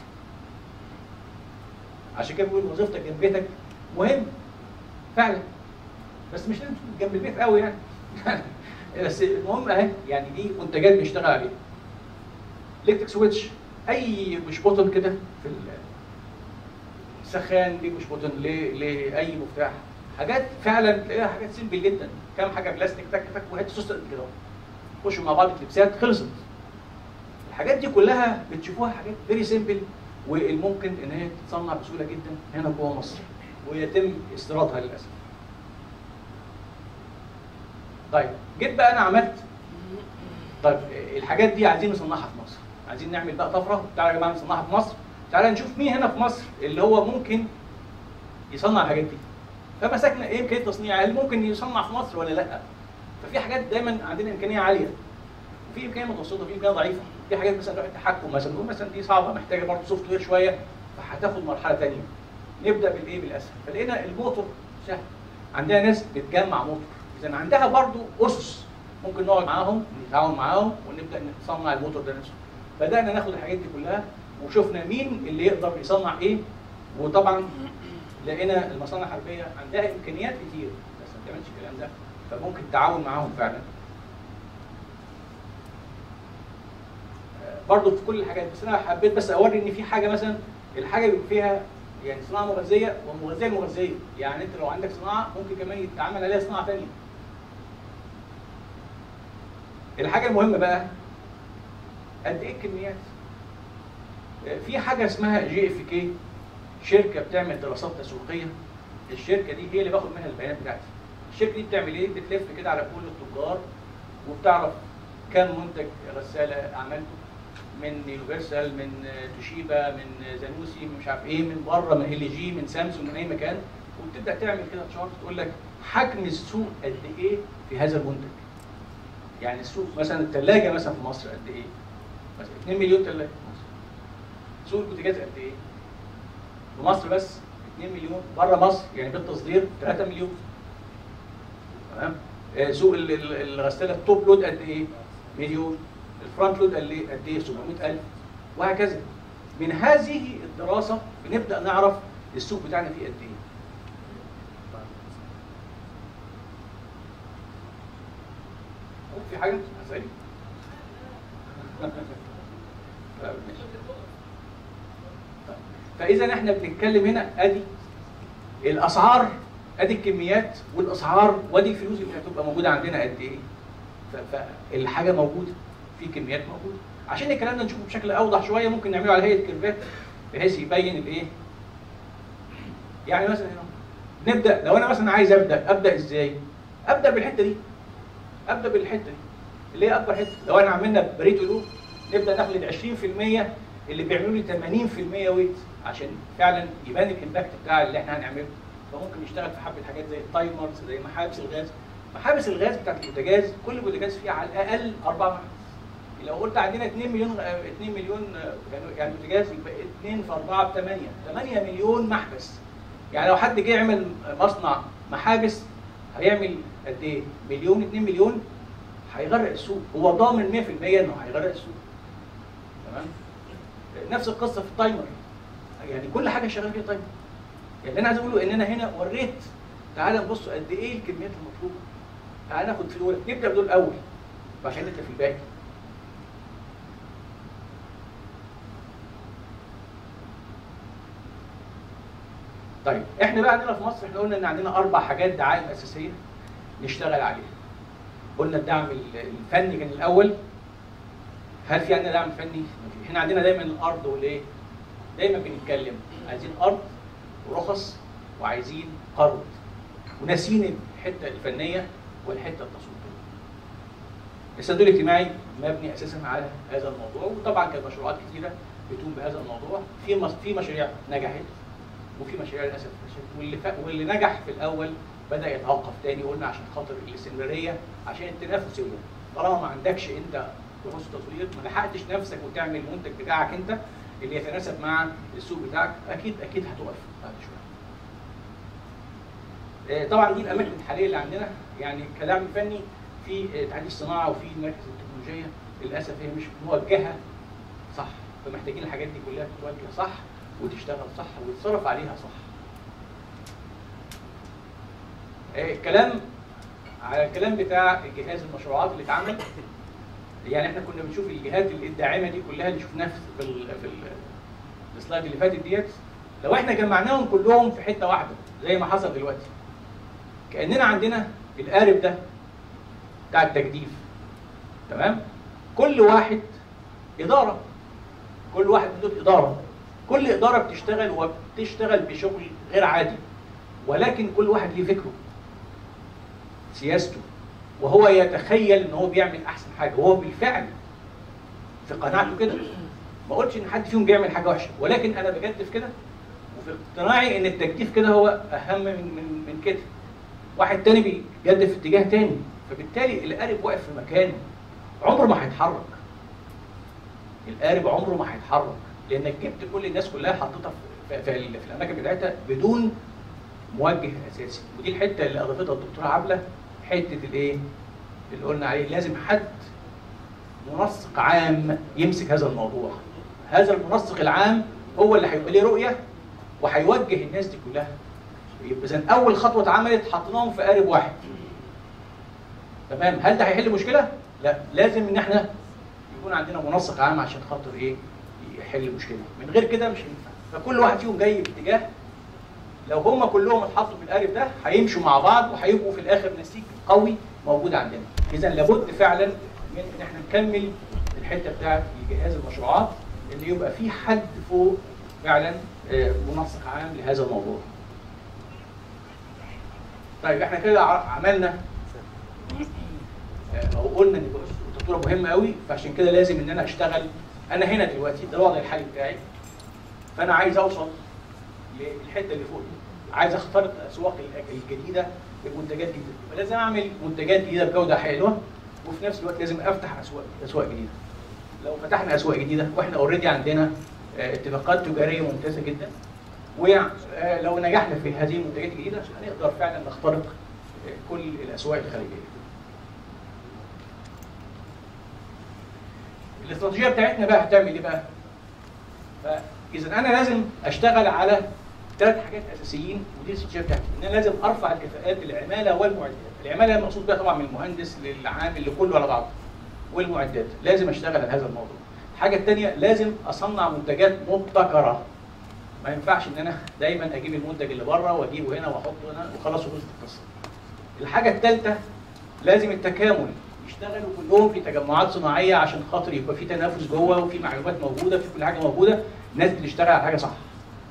[SPEAKER 3] عشان كده بيقول وظيفتك جنب بيتك مهم فعلا بس مش لازم تكون جنب البيت قوي يعني بس المهم اهي يعني دي منتجات بنشتغل عليها الكتريك سويتش اي مش بوتن كده في السخان ليه مش بوتن ليه لاي مفتاح حاجات فعلا تلاقيها حاجات سيمبل جدا كام حاجه بلاستيك تك تك وحته سوسته قد كده خشوا مع بعض كليبسات خلصت الحاجات دي كلها بتشوفوها حاجات فيري سيمبل والممكن ان هي تتصنع بسهوله جدا هنا جوه مصر ويتم استيرادها للاسف طيب جيت بقى انا عملت طيب الحاجات دي عايزين نصنعها في مصر عايزين نعمل بقى طفره تعالوا يا جماعه نصنعها في مصر تعالى نشوف مين هنا في مصر اللي هو ممكن يصنع الحاجات دي فمسكنا ايه امكانيه التصنيع هل ممكن يصنع في مصر ولا لا ففي حاجات دايما عندنا امكانيه عاليه في امكانيه متوسطه في امكانيه ضعيفه في حاجات مثلا نوع التحكم مثلا نقول مثلا دي صعبه محتاجه برضه سوفت وير شويه فهتاخد مرحله ثانيه نبدا بالايه بالاسهل فلقينا الموتور سهل عندنا ناس بتجمع موتور اذا عندها برضه اسس ممكن نقعد معاهم نتعاون معاهم ونبدا نصنع الموتور ده نفسه بدانا ناخد الحاجات دي كلها وشفنا مين اللي يقدر يصنع ايه وطبعا لقينا المصانع الحربيه عندها امكانيات كتير بس ما بتعملش الكلام ده فممكن التعاون معاهم فعلا برضه في كل الحاجات بس انا حبيت بس اوري ان في حاجه مثلا الحاجه اللي فيها يعني صناعه مغذيه ومغذيه المغذيه يعني انت لو عندك صناعه ممكن كمان يتعمل عليها صناعه ثانيه الحاجه المهمه بقى قد ايه الكميات في حاجه اسمها جي اف كي شركه بتعمل دراسات تسويقيه الشركه دي هي اللي باخد منها البيانات بتاعتي الشركه دي بتعمل ايه بتلف كده على كل التجار وبتعرف كم منتج غساله عملته من يونيفرسال من توشيبا من زانوسي من مش عارف ايه من بره من ال جي من سامسونج من اي مكان وبتبدا تعمل كده تشارت تقول لك حجم السوق قد ايه في هذا المنتج يعني السوق مثلا الثلاجه مثلا في مصر قد ايه مثلا 2 مليون ثلاجه في مصر سوق البوتاجاز قد ايه في مصر بس 2 مليون بره مصر يعني بالتصدير 3 مليون تمام آه، سوق ال- ال- الغساله التوب لود قد ايه مليون الفرونت لود قد ايه قد ايه 700000 وهكذا من هذه الدراسه بنبدا نعرف السوق بتاعنا فيه قد ايه في حاجه هتسالي طيب، ماشي. طيب. فاذا احنا بنتكلم هنا ادي الاسعار ادي الكميات والاسعار وادي الفلوس اللي هتبقى موجوده عندنا قد ايه ف- فالحاجه موجوده في كميات موجوده عشان الكلام ده نشوفه بشكل اوضح شويه ممكن نعمله على هيئه كيرفات بحيث يبين الايه يعني مثلا هنا نبدا لو انا مثلا عايز ابدا ابدا ازاي ابدا بالحته دي ابدا بالحته دي اللي هي اكبر حته لو انا عملنا بريتو لوب نبدا ناخد ال 20% اللي بيعملوا لي 80% ويت عشان فعلا يبان الامباكت بتاع اللي احنا هنعمله فممكن نشتغل في حبه حاجات زي التايمرز زي محابس الغاز محابس الغاز بتاعت البوتاجاز كل بوتاجاز فيه على الاقل اربع محابس لو قلت عندنا 2 مليون 2 مليون يعني- يعني بوتاجاز يبقى 2 في 4 ب 8 8 مليون محبس يعني لو حد جه يعمل مصنع محابس هيعمل قد ايه؟ مليون 2 مليون هيغرق السوق هو ضامن 100% انه هيغرق السوق تمام نفس القصه في التايمر يعني كل حاجه شغال فيها تايمر يعني اللي انا عايز اقوله ان انا هنا وريت تعالى نبص قد ايه الكميات المطلوبه تعالى ناخد في الاول نبدا بدول الاول عشان انت في الباقي طيب احنا بقى عندنا في مصر احنا قلنا ان عندنا اربع حاجات دعايم اساسيه نشتغل عليها قلنا الدعم الفني كان الاول هل في عندنا دعم فني؟ مفيش. احنا عندنا دايما الارض والايه؟ دايما بنتكلم عايزين ارض ورخص وعايزين قرض وناسين الحته الفنيه والحته التسويقيه. الصندوق الاجتماعي مبني اساسا على هذا الموضوع وطبعا كانت مشروعات كثيره بتقوم بهذا الموضوع في مص- في مشاريع نجحت وفي مشاريع للاسف فشلت واللي ف... واللي نجح في الاول بدا يتوقف تاني قلنا عشان خاطر الاستمراريه عشان التنافسيه طالما ما عندكش انت بحوث تطوير ما لحقتش نفسك وتعمل المنتج بتاعك انت اللي يتناسب مع السوق بتاعك اكيد اكيد هتقف بعد شويه. آه، طبعا دي الاماكن الحاليه اللي عندنا يعني كدعم فني في آه، تعديل الصناعه وفي المراكز التكنولوجيه للاسف هي مش موجهه صح فمحتاجين الحاجات دي كلها تتوجه صح وتشتغل صح ويتصرف عليها صح. آه، الكلام على الكلام بتاع جهاز المشروعات اللي اتعمل يعني احنا كنا بنشوف الجهات الداعمه دي كلها اللي شفناها في ال في ال السلايد اللي فاتت ديت لو احنا جمعناهم كلهم في حته واحده زي ما حصل دلوقتي كاننا عندنا القارب ده بتاع التجديف تمام كل واحد اداره كل واحد من دول اداره كل اداره بتشتغل وبتشتغل بشغل غير عادي ولكن كل واحد ليه فكره سياسته وهو يتخيل ان هو بيعمل احسن حاجه وهو بالفعل في قناعته كده ما قلتش ان حد فيهم بيعمل حاجه وحشه ولكن انا بجدف كده وفي اقتناعي ان التجديف كده هو اهم من من من كده واحد تاني بيجدف في اتجاه تاني فبالتالي القارب واقف في مكانه عمره ما هيتحرك القارب عمره ما هيتحرك لانك جبت كل الناس كلها حطيتها في, في, في الاماكن بتاعتها بدون موجه اساسي ودي الحته اللي اضافتها الدكتوره عبله حته الايه اللي قلنا عليه لازم حد منسق عام يمسك هذا الموضوع هذا المنسق العام هو اللي هيبقى ليه رؤيه وهيوجه الناس دي كلها يبقى اذا اول خطوه اتعملت حطيناهم في قارب واحد تمام هل ده هيحل مشكله لا لازم ان احنا يكون عندنا منسق عام عشان خاطر ايه يحل المشكله من غير كده مش هينفع فكل واحد فيهم جاي باتجاه لو هم كلهم اتحطوا في القارب ده هيمشوا مع بعض وهيبقوا في الاخر نسيج قوي موجود عندنا اذا لابد فعلا من ان احنا نكمل الحته بتاعت جهاز المشروعات اللي يبقى في حد فوق فعلا آه، منسق عام لهذا الموضوع طيب احنا كده ع- عملنا آه، او قلنا ان الدكتوره مهمه قوي فعشان كده لازم ان انا اشتغل انا هنا دلوقتي ده الوضع الحالي بتاعي فانا عايز اوصل للحته اللي فوق دي عايز اخترق الاسواق ال- الجديده بمنتجات جديده يبقى لازم اعمل منتجات جديده بجوده حلوه وفي نفس الوقت لازم افتح اسواق اسواق جديده لو فتحنا اسواق جديده واحنا اوريدي عندنا آه، اتفاقات تجاريه ممتازه جدا ولو نجحنا في هذه المنتجات الجديده هنقدر فعلا نخترق آه، كل الاسواق الخارجيه الاستراتيجيه بتاعتنا بقى هتعمل ايه بقى؟ فاذا انا لازم اشتغل على ثلاث حاجات اساسيين ودي الاستراتيجيه بتاعتي ان انا لازم ارفع الكفاءات العماله والمعدات العماله المقصود بها طبعا من المهندس للعامل لكله على بعضه والمعدات لازم اشتغل على هذا الموضوع الحاجه الثانيه لازم اصنع منتجات مبتكره ما ينفعش ان انا دايما اجيب المنتج اللي بره واجيبه هنا واحطه هنا وخلاص وخلصت القصه الحاجه الثالثه لازم التكامل يشتغلوا كلهم في تجمعات صناعيه عشان خاطر يبقى في تنافس جوه وفي معلومات موجوده في كل حاجه موجوده الناس بتشتغل على حاجه صح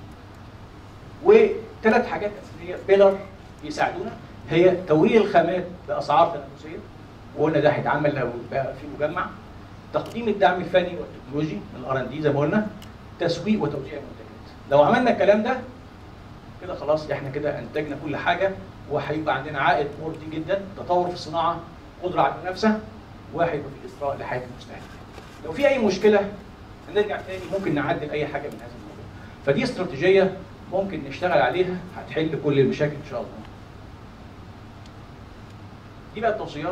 [SPEAKER 3] وثلاث حاجات اساسيه بيلر بيساعدونا هي توريد الخامات باسعار تنافسيه وقلنا ده هيتعمل لو بقى في مجمع تقديم الدعم الفني والتكنولوجي الار ان دي زي ما قلنا تسويق وتوزيع المنتجات لو عملنا الكلام ده كده خلاص احنا كده انتجنا كل حاجه وهيبقى عندنا عائد مرضي جدا تطور في الصناعه قدره على المنافسه وهيبقى في اسراء لحياه المستهلك لو في اي مشكله هنرجع تاني ممكن نعدل اي حاجه من هذا الموضوع فدي استراتيجيه ممكن نشتغل عليها هتحل كل المشاكل ان شاء الله دي بقى التوصيات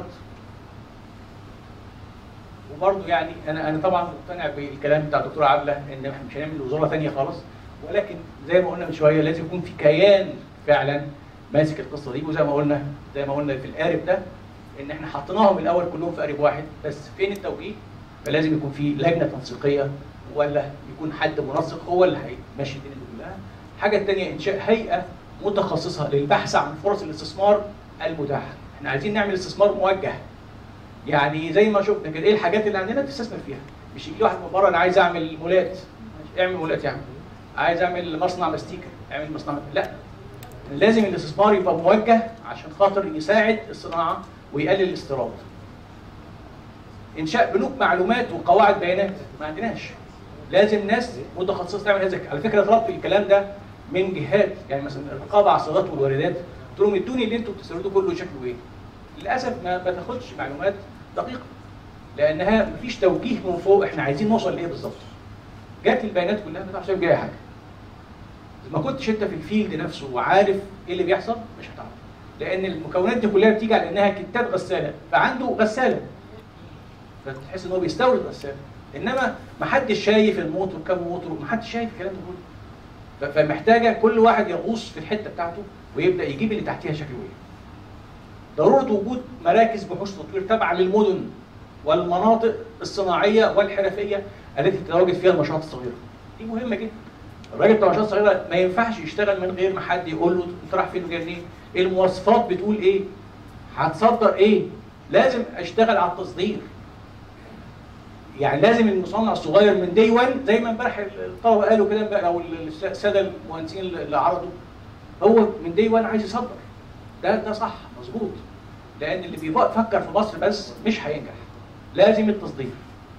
[SPEAKER 3] وبرضه يعني انا انا طبعا مقتنع بالكلام بتاع الدكتوره عبله ان احنا مش هنعمل وزاره ثانيه خالص ولكن زي ما قلنا من شويه لازم يكون في كيان فعلا ماسك القصه دي وزي ما قلنا زي ما قلنا في القارب ده ان احنا حطيناهم الاول كلهم في قارب واحد بس فين التوجيه؟ فلازم يكون في لجنه تنسيقيه ولا يكون حد منسق هو اللي هيمشي الدنيا دي كلها الحاجه الثانيه انشاء هيئه متخصصه للبحث عن فرص الاستثمار المتاحه احنا عايزين نعمل استثمار موجه يعني زي ما شفنا كده ايه الحاجات اللي عندنا تستثمر فيها مش يجي واحد من بره انا عايز اعمل مولات اعمل مولات يا عم عايز اعمل مصنع مستيكه اعمل مصنع لا لازم الاستثمار يبقى موجه عشان خاطر يساعد الصناعه ويقلل الاستيراد انشاء بنوك معلومات وقواعد بيانات ما عندناش لازم ناس متخصصه تعمل هذا على فكره طلبت الكلام ده من جهات يعني مثلا الرقابه على الصادرات والواردات قلت لهم ادوني اللي انتوا بتستوردوه كله شكله ايه للاسف ما ما تاخدش معلومات دقيقه لانها مفيش توجيه من فوق احنا عايزين نوصل لايه بالظبط جات البيانات كلها ما تعرفش جايه حاجه ما كنتش انت في الفيلد نفسه وعارف ايه اللي بيحصل مش هتعرف لان المكونات دي كلها بتيجي على انها كتات غساله فعنده غساله فتحس ان هو بيستورد غساله انما ما حدش شايف الموتور كام موتور ما حدش شايف الكلام ده كله ف- فمحتاجه كل واحد يغوص في الحته بتاعته ويبدا يجيب اللي تحتيها شكله ايه ضروره وجود مراكز بحوث تطوير تابعه للمدن والمناطق الصناعيه والحرفيه التي تتواجد فيها المشروعات الصغيره دي مهمه جدا الراجل بتاع المشروعات الصغيره ما ينفعش يشتغل من غير ما حد يقول له انت رايح فين وجاي منين المواصفات بتقول ايه هتصدر ايه لازم اشتغل على التصدير يعني لازم المصنع الصغير من دي 1 زي ما امبارح الطلبه قالوا كده امبارح او الساده المهندسين اللي عرضوا هو من دي 1 عايز يصدر ده ده صح مظبوط لان اللي بيفكر في مصر بس مش هينجح لازم التصدير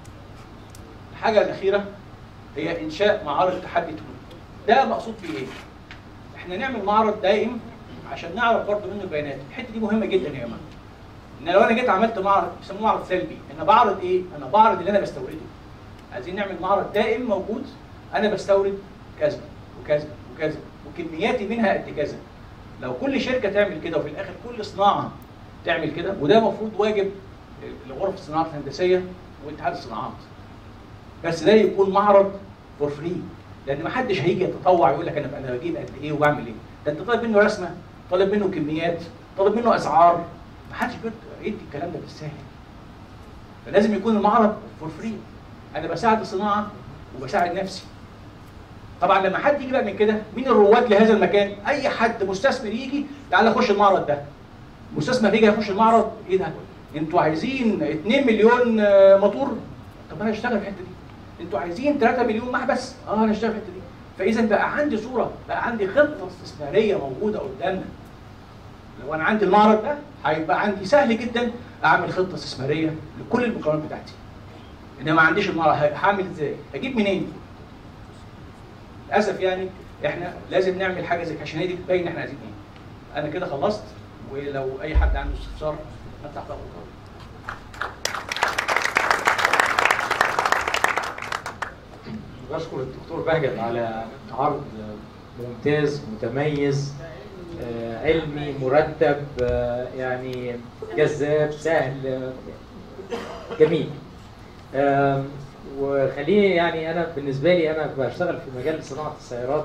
[SPEAKER 3] الحاجه الاخيره هي انشاء معارض تحدي تونس ده مقصود بيه ايه احنا نعمل معرض دائم عشان نعرف برضه منه البيانات الحته دي مهمه جدا يا جماعه ان لو انا جيت عملت معرض بيسموه معرض سلبي انا بعرض ايه انا بعرض اللي انا بستورده عايزين نعمل معرض دائم موجود انا بستورد كذا وكذا وكذا وكمياتي منها قد كذا لو كل شركه تعمل كده وفي الاخر كل صناعه تعمل كده وده المفروض واجب لغرف الصناعات الهندسيه واتحاد الصناعات بس ده يكون معرض فور فري لان ما حدش هيجي يتطوع يقول لك انا انا بجيب قد ايه وبعمل ايه ده انت طالب منه رسمه طالب منه كميات طالب منه اسعار ما حدش يدي الكلام ده بالسهل فلازم يكون المعرض فور فري انا بساعد الصناعه وبساعد نفسي طبعا لما حد يجي بقى من كده مين الرواد لهذا المكان اي حد مستثمر يجي تعالى خش المعرض ده مستثمر يجي يخش المعرض ايه ده انتوا عايزين 2 مليون آه، موتور طب انا اشتغل في الحته دي انتوا عايزين 3 مليون محبس اه انا اشتغل في الحته دي فاذا بقى عندي صوره بقى عندي خطه استثماريه موجوده قدامنا لو انا عندي المعرض ده هيبقى عندي سهل جدا اعمل خطه استثماريه لكل المكونات بتاعتي انما ما عنديش المعرض ه- هعمل ازاي اجيب منين للاسف يعني احنا لازم نعمل حاجه زي كده عشان هي دي تبين احنا عايزين ايه انا كده خلصت ولو اي حد عنده استفسار افتح بقى الموضوع.
[SPEAKER 2] بشكر الدكتور بهجت على عرض ممتاز متميز آه، علمي مرتب آه، يعني جذاب سهل آه، جميل آم، وخليني يعني انا بالنسبه لي انا بشتغل في مجال صناعه السيارات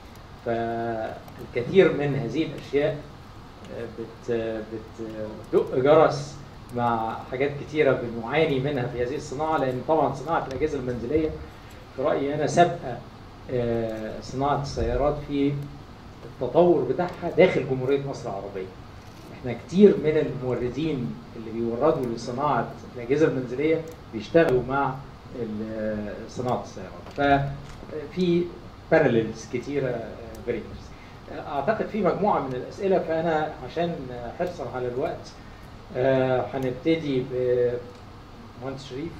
[SPEAKER 2] فالكثير من هذه الاشياء آه، بت بتدق جرس مع حاجات كتيره بنعاني منها في هذه الصناعه لان طبعا صناعه الاجهزه المنزليه في رايي انا سابقه آه، صناعه السيارات في التطور بتاعها داخل جمهوريه مصر العربيه. احنا كتير من الموردين اللي بيوردوا لصناعه الاجهزه المنزليه بيشتغلوا مع ال- صناعه السيارات. ففي بارللز كتيره فيري اعتقد في مجموعه من الاسئله فانا عشان حرصا على الوقت آه، هنبتدي بمهندس شريف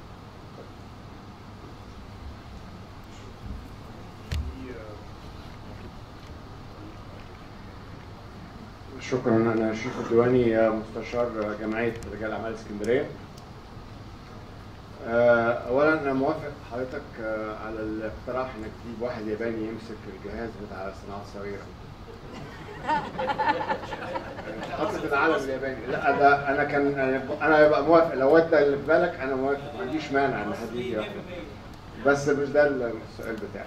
[SPEAKER 4] شكرا انا شريف الديواني مستشار جمعيه رجال اعمال اسكندريه آه، اولا انا موافق حضرتك آه، على الاقتراح انك تجيب واحد ياباني يمسك الجهاز بتاع الصناعه الصغيره خاصة العالم الياباني لا ده انا كان أنا- انا يبقى موافق لو انت اللي في بالك انا موافق ما عنديش مانع ان حد يجي ياخد. بس مش ده السؤال بتاعي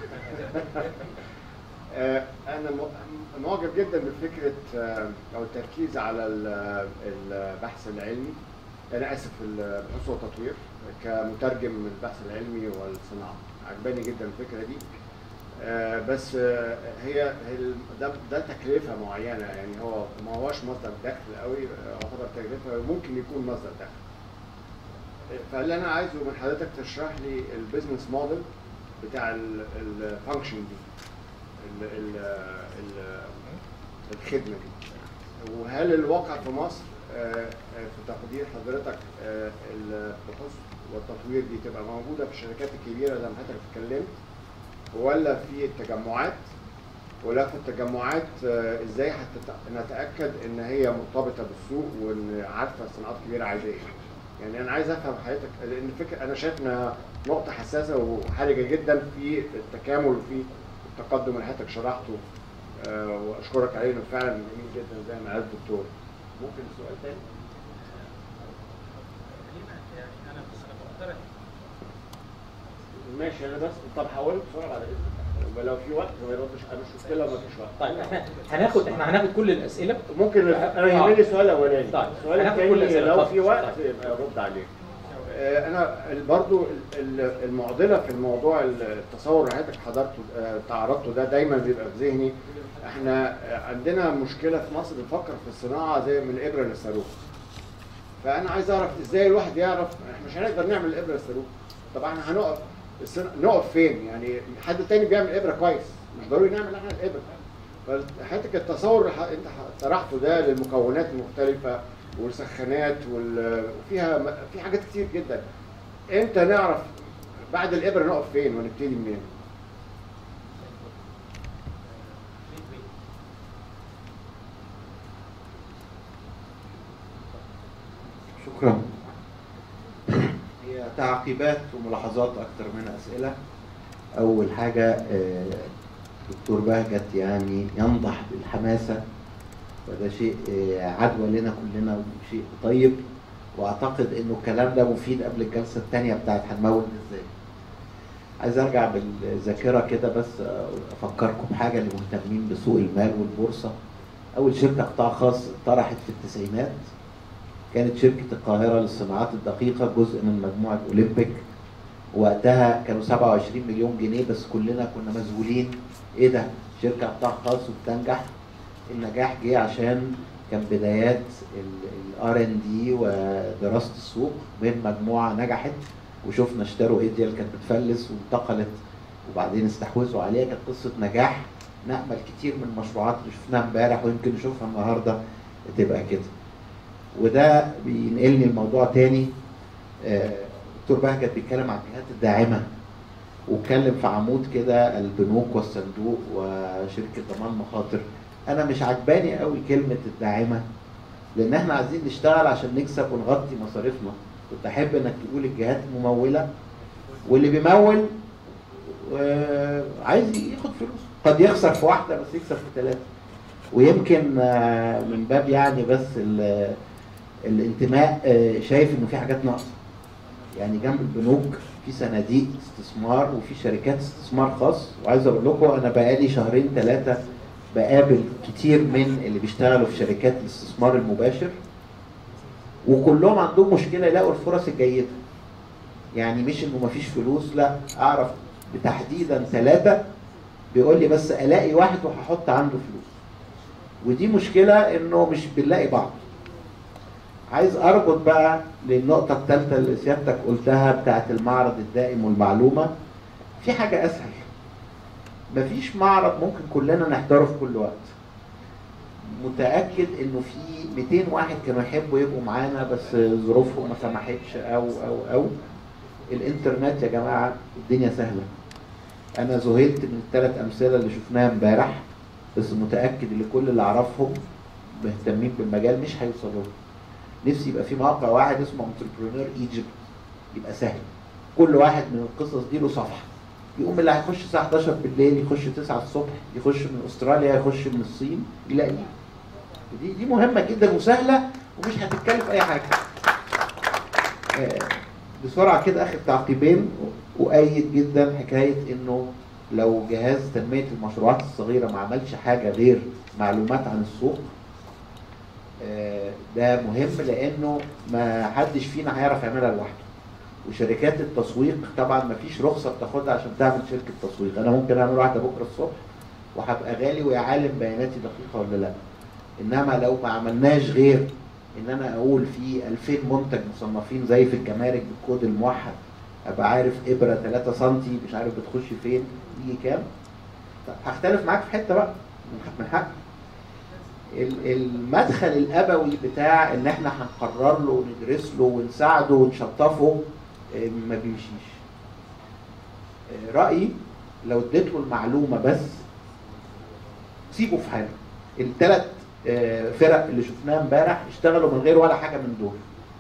[SPEAKER 4] آه، انا م- معجب جدا بفكره آه، او التركيز على ال- البحث العلمي انا اسف البحوث والتطوير كمترجم من البحث العلمي والصناعه عجباني جدا الفكره دي آه، بس آه، هي هي ال- ده ده تكلفه معينه يعني هو ما هوش مصدر دخل قوي آه، يعتبر تكلفه ممكن يكون مصدر دخل فاللي انا عايزه من حضرتك تشرح لي البيزنس موديل بتاع الفانكشن دي ال ال ال الخدمه دي وهل الواقع في مصر آه، آه، في تقدير حضرتك آه، البحوث والتطوير دي تبقى موجوده في الشركات الكبيره زي ما حضرتك اتكلمت ولا في التجمعات ولا في التجمعات آه، ازاي هتت- نتاكد ان هي مرتبطه بالسوق وان عارفه صناعات كبيره عايزه ايه يعني انا عايز افهم حضرتك لان الفكره انا شايف انها نقطه حساسه وحرجه جدا في التكامل وفي التقدم اللي حضرتك شرحته آه، واشكرك عليه انه فعلا جميل جدا زي ما قال الدكتور ممكن سؤال تاني ماشي انا بس طب حاول بسرعه بعد اذنك لو في وقت ما يردش انا مش مشكله ما فيش وقت
[SPEAKER 2] طيب احنا هناخد احنا هناخد كل الاسئله
[SPEAKER 4] ممكن انا يهمني السؤال الاولاني
[SPEAKER 2] طيب.
[SPEAKER 4] السؤال
[SPEAKER 2] هناخد كل
[SPEAKER 4] الثاني
[SPEAKER 2] الأسئلة.
[SPEAKER 4] لو
[SPEAKER 2] اتفضل.
[SPEAKER 4] في وقت
[SPEAKER 2] طيب.
[SPEAKER 4] يبقى ارد عليه آه، انا ال- برضو ال- ال- المعضله في الموضوع التصور اللي حضرتك حضرته آه، تعرضته ده دايما بيبقى في ذهني احنا آه، عندنا مشكله في مصر بنفكر في الصناعه زي من الابره للصاروخ فانا عايز اعرف ازاي الواحد يعرف احنا مش هنقدر نعمل الابره للصاروخ طب احنا هنقف الصنا- نقف فين يعني حد تاني بيعمل ابره كويس مش ضروري نعمل احنا الابره فحضرتك التصور اللي ح- انت ح- طرحته ده للمكونات المختلفه والسخانات وال- وفيها م- في حاجات كتير جدا امتى نعرف بعد الابره نقف فين ونبتدي منين
[SPEAKER 5] شكرا هي تعقيبات وملاحظات اكتر من اسئله اول حاجه آه، دكتور بهجت يعني ينضح بالحماسه وده شيء آه، عدوى لنا كلنا وشيء طيب واعتقد انه الكلام ده مفيد قبل الجلسه الثانيه بتاعت هنمول ازاي عايز ارجع بالذاكره كده بس آه، افكركم بحاجه اللي مهتمين بسوق المال والبورصه اول شركه قطاع خاص طرحت في التسعينات كانت شركة القاهرة للصناعات الدقيقة جزء من مجموعة أولمبيك وقتها كانوا 27 مليون جنيه بس كلنا كنا مذهولين ايه ده شركة قطاع خاص وبتنجح النجاح جه عشان كان بدايات الار ان دي ودراسة السوق بين مجموعة نجحت وشفنا اشتروا ايديال كانت بتفلس وانتقلت وبعدين استحوذوا عليها كانت قصة نجاح نأمل كتير من المشروعات اللي شفناها امبارح ويمكن نشوفها النهارده تبقى كده وده بينقلني الموضوع تاني آه، دكتور بهجت بيتكلم عن الجهات الداعمه واتكلم في عمود كده البنوك والصندوق وشركه ضمان مخاطر انا مش عجباني قوي كلمه الداعمه لان احنا عايزين نشتغل عشان نكسب ونغطي مصاريفنا كنت احب انك تقول الجهات المموله واللي بيمول آه، عايز ياخد فلوس قد يخسر في واحده بس يكسب في ثلاثه ويمكن آه، من باب يعني بس ال- الانتماء آه، شايف انه في حاجات ناقصه يعني جنب البنوك في صناديق استثمار وفي شركات استثمار خاص وعايز اقول لكم انا بقالي شهرين ثلاثه بقابل كتير من اللي بيشتغلوا في شركات الاستثمار المباشر وكلهم عندهم مشكله يلاقوا الفرص الجيده يعني مش انه مفيش فلوس لا اعرف بتحديدا ثلاثه بيقول لي بس الاقي واحد وهحط عنده فلوس ودي مشكله انه مش بنلاقي بعض عايز اربط بقى للنقطه الثالثه اللي سيادتك قلتها بتاعت المعرض الدائم والمعلومه في حاجه اسهل مفيش معرض ممكن كلنا نحضره في كل وقت متاكد انه في 200 واحد كانوا يحبوا يبقوا معانا بس ظروفهم ما سمحتش او او او الانترنت يا جماعه الدنيا سهله انا ذهلت من الثلاث امثله اللي شفناها امبارح بس متاكد ان كل اللي اعرفهم مهتمين بالمجال مش هيوصلوا له. نفسي يبقى في موقع واحد اسمه انتربرونور ايجيبت يبقى سهل كل واحد من القصص دي له صفحه يقوم اللي هيخش الساعه 11 بالليل يخش 9 الصبح يخش من استراليا يخش من الصين يلاقيه دي دي مهمه جدا وسهله ومش هتتكلف اي حاجه آه، بسرعه كده اخر تعقيبين وايد جدا حكايه انه لو جهاز تنميه المشروعات الصغيره ما عملش حاجه غير معلومات عن السوق آه، ده مهم لانه ما حدش فينا هيعرف يعملها لوحده وشركات التسويق طبعا ما فيش رخصه بتاخدها عشان تعمل شركه تسويق انا ممكن اعمل واحده بكره الصبح وهبقى غالي ويا عالم بياناتي دقيقه ولا لا انما لو ما عملناش غير ان انا اقول في 2000 منتج مصنفين زي في الجمارك بالكود الموحد ابقى عارف ابره 3 سم مش عارف بتخش فين يجي كام طب هختلف معاك في حته بقى من حق ال- المدخل الابوي بتاع ان احنا هنقرر له وندرس له ونساعده ونشطفه آه، ما بيمشيش آه، رايي لو اديت له المعلومه بس سيبه في حاله الثلاث فرق اللي شفناها امبارح اشتغلوا من غير ولا حاجه من دول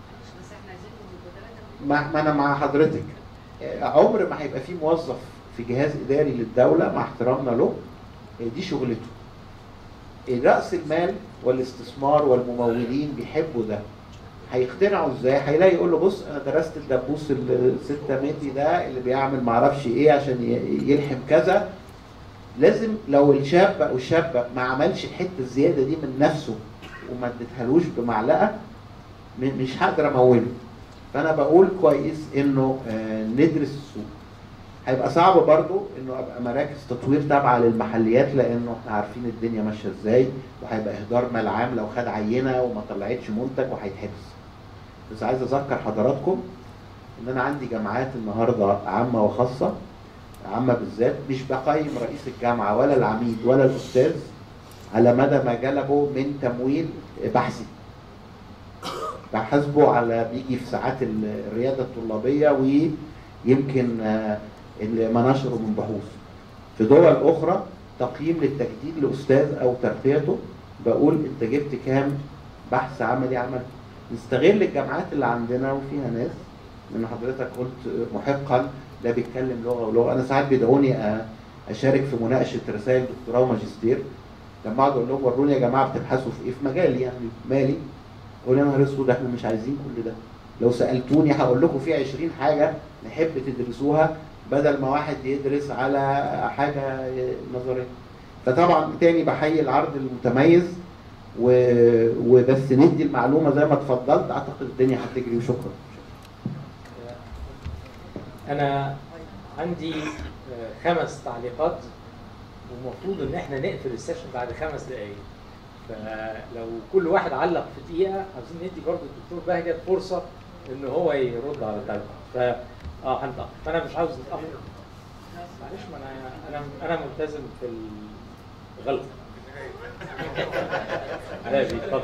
[SPEAKER 5] ما, ما انا مع حضرتك آه، عمر ما هيبقى في موظف في جهاز اداري للدوله مع احترامنا له آه، دي شغلته راس المال والاستثمار والممولين بيحبوا ده هيقتنعوا ازاي هيلاقي يقول له بص انا درست الدبوس ال 6 متي ده اللي بيعمل معرفش ايه عشان ي- يلحم كذا لازم لو الشاب او الشابه ما عملش الحته الزياده دي من نفسه وما اديتهالوش بمعلقه م- مش هقدر اموله فانا بقول كويس انه آه، ندرس السوق هيبقى صعب برضو انه ابقى مراكز تطوير تابعه للمحليات لانه احنا عارفين الدنيا ماشيه ازاي وهيبقى اهدار مال عام لو خد عينه وما طلعتش منتج وهيتحبس بس عايز اذكر حضراتكم ان انا عندي جامعات النهارده عامه وخاصه عامه بالذات مش بقيم رئيس الجامعه ولا العميد ولا الاستاذ على مدى ما جلبه من تمويل بحثي بحاسبه على بيجي في ساعات ال- الرياده الطلابيه ويمكن آه، اللي ما نشره من بحوث في دول اخرى تقييم للتجديد لاستاذ او ترقيته بقول انت جبت كام بحث عملي عمل نستغل الجامعات اللي عندنا وفيها ناس من حضرتك قلت محقا لا بيتكلم لغه ولغه انا ساعات بيدعوني أ- اشارك في مناقشه رسائل دكتوراه وماجستير لما اقعد اقول لهم وروني يا جماعه بتبحثوا في ايه في مجالي يعني مالي يقول يا نهار اسود احنا مش عايزين كل ده لو سالتوني هقول لكم في 20 حاجه نحب تدرسوها بدل ما واحد يدرس على حاجه نظريه فطبعا تاني بحيي العرض المتميز و... وبس ندي المعلومه زي ما اتفضلت اعتقد الدنيا هتجري وشكرا
[SPEAKER 2] انا عندي آه، خمس تعليقات ومفروض ان احنا نقفل السيشن بعد خمس دقائق فلو كل واحد علق في دقيقه عايزين ندي برضه الدكتور بهجت فرصه ان هو يرد على التعليقات ف اه هنتاخر فانا مش عاوز نتاخر معلش ما انا انا انا ملتزم في الغلط لا اتفضل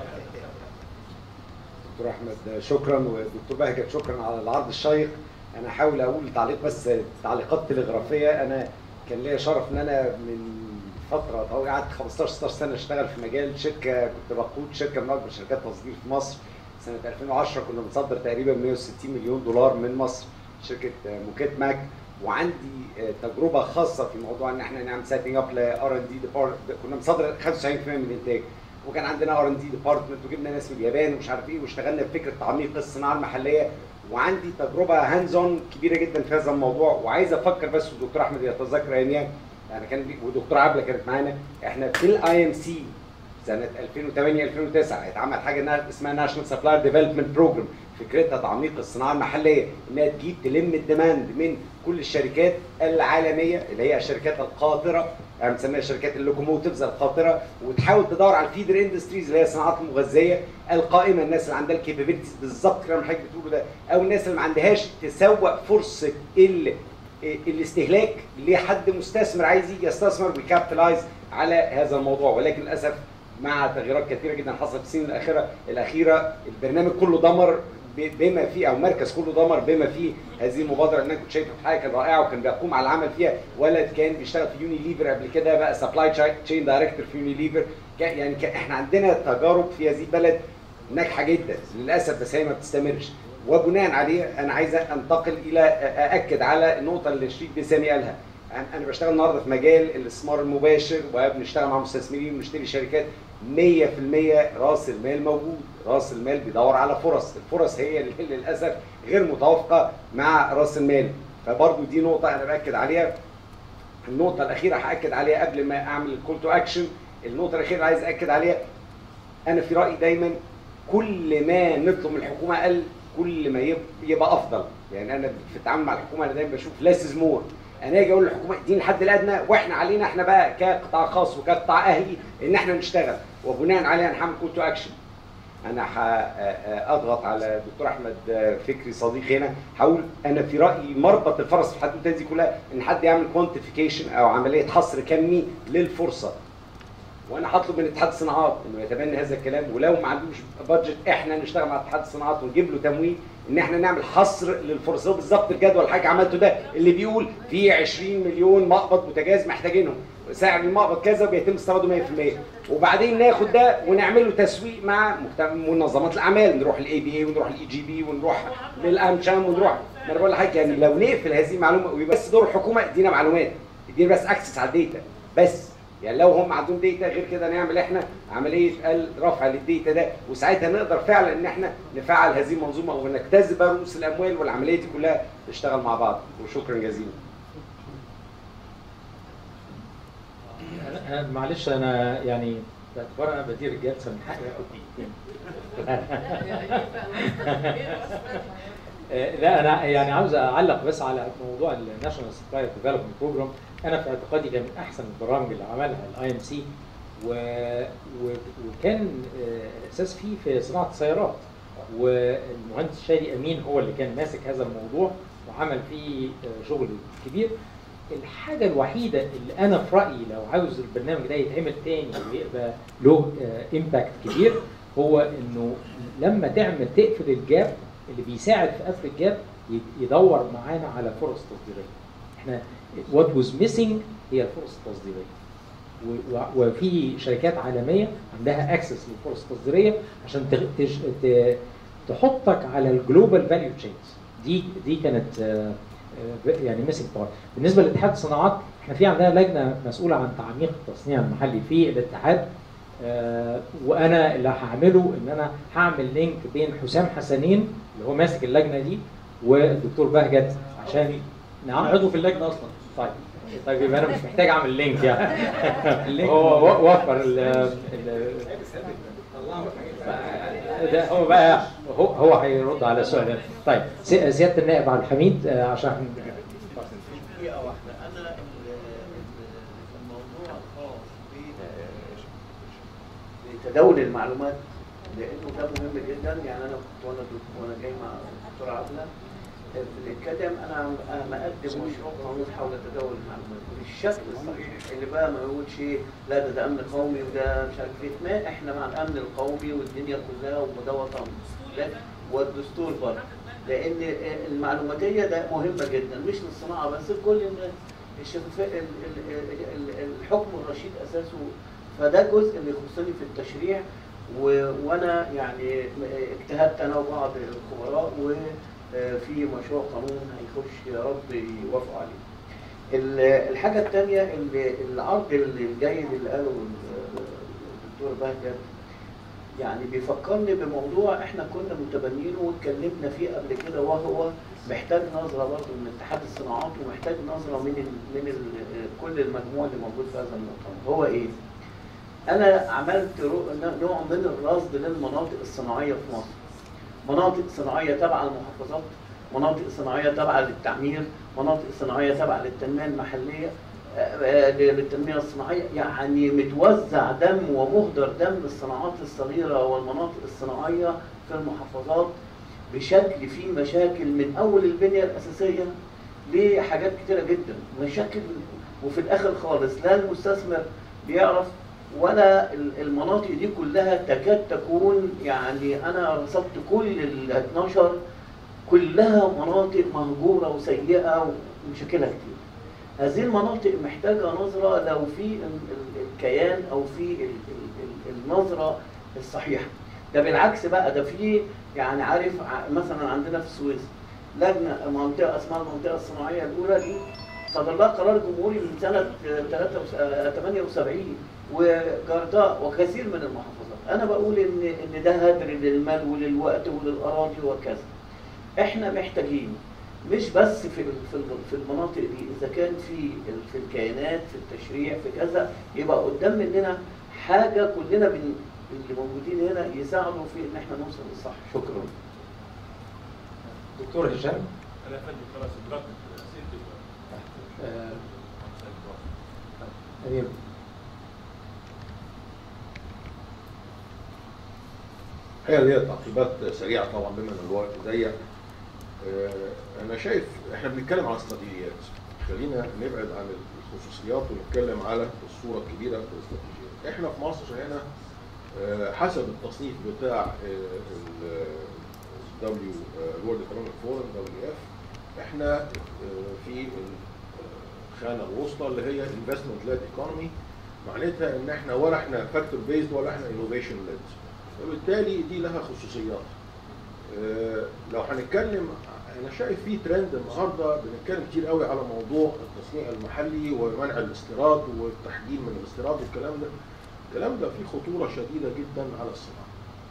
[SPEAKER 6] دكتور احمد شكرا ودكتور بهجت شكرا على العرض الشيق انا هحاول اقول تعليق بس تعليقات تلغرافيه انا كان ليا شرف ان انا من فتره طويله قعدت 15 16 سنه اشتغل في مجال شركه كنت بقود شركه من اكبر شركات تصدير في مصر سنه 2010 كنا بنصدر تقريبا 160 مليون دولار من مصر شركه موكيت ماك وعندي تجربه خاصه في موضوع ان احنا نعمل سيتنج اب لار ان دي كنا بنصدر 95% من الانتاج وكان عندنا ار ان دي ديبارتمنت وجبنا ناس من اليابان ومش عارف ايه واشتغلنا في فكره تعميق الصناعه المحليه وعندي تجربه هاندز اون كبيره جدا في هذا الموضوع وعايز افكر بس والدكتور احمد يتذكر اياميها يعني كان بي- ودكتور عبله كانت معانا احنا في الاي ام سي سنه 2008 2009 هيتعمل حاجه نا- اسمها ناشونال سبلاير ديفلوبمنت بروجرام فكرتها تعميق الصناعه المحليه انها تجيب تلم الديماند من كل الشركات العالميه اللي هي الشركات القاطره يعني بنسميها شركات اللوكوموتيفز القاطره وتحاول تدور على الفيدر اندستريز اللي هي الصناعات المغذيه القائمه الناس اللي عندها الكابابيلتيز بالظبط كلام حضرتك بتقوله ده او الناس اللي ما عندهاش تسوق فرصه ال الاستهلاك لحد مستثمر عايز يجي يستثمر ويكابيتالايز على هذا الموضوع ولكن للاسف مع تغييرات كثيره جدا حصلت في السنين الاخيره الاخيره البرنامج كله دمر ب- بما فيه او المركز كله دمر بما فيه هذه المبادره اللي انا كنت شايفها في حاجه كانت رائعه وكان بيقوم على العمل فيها ولد كان بيشتغل في يوني ليفر قبل كده بقى سبلاي تشين دايركتور في يوني ليفر يعني كان احنا عندنا تجارب في هذه البلد ناجحه جدا للاسف بس هي ما بتستمرش وبناء عليه انا عايز انتقل الى ااكد على النقطه اللي شريك بسامي قالها أنا- انا بشتغل النهارده في مجال الاستثمار المباشر وبنشتغل مع مستثمرين ونشتري شركات 100% راس المال موجود راس المال بيدور على فرص الفرص هي اللي للاسف غير متوافقه مع راس المال فبرضو دي نقطه انا باكد عليها النقطه الاخيره هاكد عليها قبل ما اعمل الكول تو اكشن النقطه الاخيره اللي عايز اكد عليها انا في رايي دايما كل ما نطلب من الحكومه اقل كل ما يب- يبقى افضل يعني انا في التعامل مع الحكومه انا دايما بشوف less is more انا اجي اقول للحكومه اديني الحد الادنى واحنا علينا احنا بقى كقطاع خاص وكقطاع اهلي ان احنا نشتغل وبناء عليه هنعمل كول تو اكشن انا هاضغط على الدكتور احمد فكري صديقي هنا هقول انا في رايي مربط الفرس في الحدوته دي كلها ان حد يعمل كوانتيفيكيشن او عمليه حصر كمي للفرصه وانا هطلب من اتحاد الصناعات انه يتبنى هذا الكلام ولو ما عندوش بادجت احنا نشتغل مع اتحاد الصناعات ونجيب له تمويل ان احنا نعمل حصر للفرص هو بالظبط الجدول اللي حضرتك عملته ده اللي بيقول في 20 مليون مقبض بوتاجاز محتاجينهم سعر المقبض كذا وبيتم استيراده 100% وبعدين ناخد ده ونعمل له تسويق مع مجتمع- منظمات الاعمال نروح الاي بي اي ونروح الاي جي بي ونروح للامشام ونروح ما انا بقول لحضرتك يعني لو نقفل هذه المعلومه ويبقى بس دور الحكومه ادينا معلومات ادينا بس اكسس على الداتا بس يعني لو هم عندهم داتا غير كده نعمل احنا عمليه ال- رفع للداتا ده وساعتها نقدر فعلا ان احنا نفعل هذه المنظومه ونجتذب رؤوس الاموال والعمليه دي كلها تشتغل مع بعض وشكرا جزيلا
[SPEAKER 2] أنا- أنا معلش انا يعني باعتبار انا بدير الجلسه من حقي اخد دقيقتين آه، لا انا يعني عاوز اعلق بس على موضوع الناشونال سبلاي ديفلوبمنت بروجرام انا في اعتقادي كان من احسن البرامج اللي عملها الاي ام سي وكان آه، اساس فيه في صناعه السيارات والمهندس شادي امين هو اللي كان ماسك هذا الموضوع وعمل فيه آه، شغل كبير الحاجة الوحيدة اللي أنا في رأيي لو عاوز البرنامج ده يتعمل تاني ويبقى له امباكت كبير هو إنه لما تعمل تقفل الجاب اللي بيساعد في قفل الجاب ي- يدور معانا على فرص تصديرية. احنا what was missing هي الفرص التصديرية. و- و- وفي شركات عالمية عندها اكسس للفرص التصديرية عشان تغ- تج- ت- تحطك على الجلوبال فاليو تشينز. دي دي كانت آه، آه، يعني ميسنج بارت بالنسبه لاتحاد الصناعات احنا في عندنا لجنه مسؤوله عن تعميق التصنيع المحلي في الاتحاد آه، وانا اللي هعمله ان انا هعمل لينك بين حسام حسنين اللي هو ماسك اللجنه دي والدكتور بهجت عشان نعم
[SPEAKER 7] عضو في اللجنه اصلا
[SPEAKER 2] طيب طيب يبقى انا مش محتاج اعمل لينك يعني
[SPEAKER 7] اللينك
[SPEAKER 2] هو و- وفر ال ال- ده هو بقى هو هو هيرد على السؤال ده. طيب سي- سياده النائب عبد الحميد آه، عشان
[SPEAKER 8] دقيقة واحدة أنا ال- ال- الموضوع الخاص ب- بتداول المعلومات لأنه ده مهم جدا يعني أنا كنت وأنا وأنا جاي مع الدكتور عبلة بنتكلم أنا أنا مقدم مشروع قانون حول تداول المعلومات بالشكل الصحيح اللي بقى ما يقولش إيه لا ده ده أمن قومي وده مش عارف إيه ما إحنا مع الأمن القومي والدنيا كلها وده وطن لا، والدستور برضه لان المعلوماتيه ده مهمه جدا مش للصناعه بس لكل الناس الشفافيه ال- ال- ال- الحكم الرشيد اساسه فده جزء اللي يخصني في التشريع و- وانا يعني اجتهدت انا وبعض الخبراء وفي مشروع قانون هيخش يا رب يوافقوا عليه. ال- الحاجه الثانيه العرض الجيد اللي قاله الدكتور بهجت يعني بيفكرني بموضوع احنا كنا متبنينه واتكلمنا فيه قبل كده وهو محتاج نظره برضه من اتحاد الصناعات ومحتاج نظره من ال من ال كل المجموع اللي موجود في هذا المؤتمر هو ايه؟ انا عملت رو- نوع من الرصد للمناطق الصناعيه في مصر. مناطق صناعيه تابعه للمحافظات، مناطق صناعيه تابعه للتعمير، مناطق صناعيه تابعه للتنميه المحليه، آه، آه، للتنميه الصناعيه يعني متوزع دم ومهدر دم الصناعات الصغيره والمناطق الصناعيه في المحافظات بشكل فيه مشاكل من اول البنيه الاساسيه لحاجات كتيره جدا مشاكل وفي الاخر خالص لا المستثمر بيعرف ولا ال- المناطق دي كلها تكاد تكون يعني انا رصدت كل ال 12 كلها مناطق مهجوره وسيئه ومشاكلها كتير. هذه المناطق محتاجه نظره لو في ال- ال- الكيان او في ال- ال- ال- النظره الصحيحه. ده بالعكس بقى ده في يعني عارف ع- مثلا عندنا في السويس لجنه منطقه اسمها المنطقه الصناعيه الاولى دي صدر لها قرار جمهوري من سنه 78 وجرداء وكثير من المحافظات انا بقول ان ان ده هدر للمال وللوقت وللاراضي وكذا احنا محتاجين مش بس في ال- في ال- في المناطق دي اذا كان في ال- في الكيانات في التشريع في كذا يبقى قدام مننا حاجه كلنا بن اللي موجودين هنا يساعدوا في ان احنا نوصل للصح شكرا
[SPEAKER 2] دكتور هشام
[SPEAKER 7] انا يا فندم خلاص ادركت اسئلتي
[SPEAKER 2] آه، أمير
[SPEAKER 9] هي اللي هي تعقيبات سريعه طبعا بما ان الوقت ضيق آه، انا شايف احنا بنتكلم على استراتيجيات خلينا نبعد عن الخصوصيات ونتكلم على الصوره الكبيره في الاستراتيجيات احنا في مصر هنا آه، حسب التصنيف بتاع دبليو وورلد ايكونوميك فورم دبليو اف احنا آه، في الخانه الوسطى اللي هي انفستمنت ليد ايكونومي معناتها ان احنا ولا احنا فاكتور بيزد ولا احنا انوفيشن ليد وبالتالي دي لها خصوصيات آه، لو هنتكلم انا شايف في ترند النهارده بنتكلم كتير قوي على موضوع التصنيع المحلي ومنع الاستيراد والتحجيم من الاستيراد والكلام ده الكلام ده فيه خطوره شديده جدا على الصناعه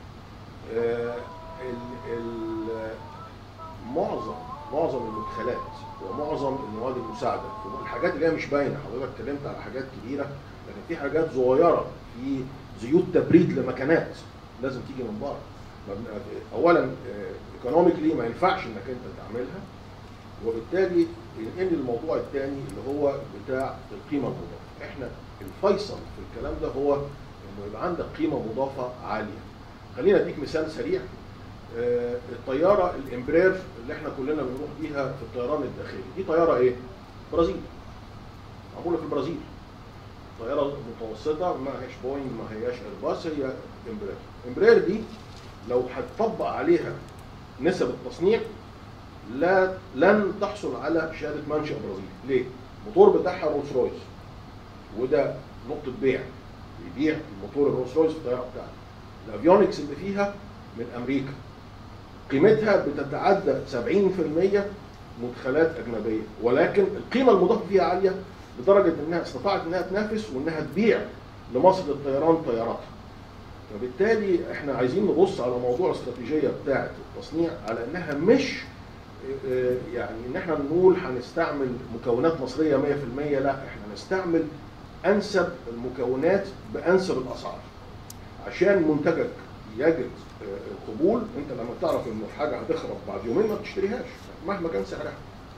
[SPEAKER 9] آه، ال- ال- معظم معظم المدخلات ومعظم المواد المساعده والحاجات اللي هي مش باينه حضرتك اتكلمت على حاجات كبيره لكن في حاجات صغيره في زيوت تبريد لمكانات لازم تيجي من بره ما بن- اولا ايكونوميكلي ما ينفعش انك انت تعملها وبالتالي ينقل الموضوع الثاني اللي هو بتاع القيمه المضافه احنا الفيصل في الكلام ده هو انه يبقى عندك قيمه مضافه عاليه خلينا اديك مثال سريع آه، الطياره الامبرير اللي احنا كلنا بنروح بيها في الطيران الداخلي دي طياره ايه برازيل معموله في البرازيل طياره متوسطه ما هيش بوينج ما هياش ايرباص هي امبرير امبرير دي لو هتطبق عليها نسب التصنيع لا لن تحصل على شهاده منشا برازيل ليه الموتور بتاعها رولز رويس وده نقطه بيع بيبيع الموتور الرولز رويس في الطياره بتاعته الافيونكس اللي فيها من امريكا قيمتها بتتعدى 70% مدخلات اجنبيه ولكن القيمه المضافه فيها عاليه لدرجه انها استطاعت انها تنافس وانها تبيع لمصر للطيران طياراتها. فبالتالي احنا عايزين نبص على موضوع الاستراتيجيه بتاعه التصنيع على انها مش آه، يعني ان احنا نقول هنستعمل مكونات مصريه 100% لا احنا نستعمل انسب المكونات بانسب الاسعار. عشان منتجك يجد آه، قبول انت لما تعرف ان الحاجه هتخرب بعد يومين ما بتشتريهاش مهما كان سعرها.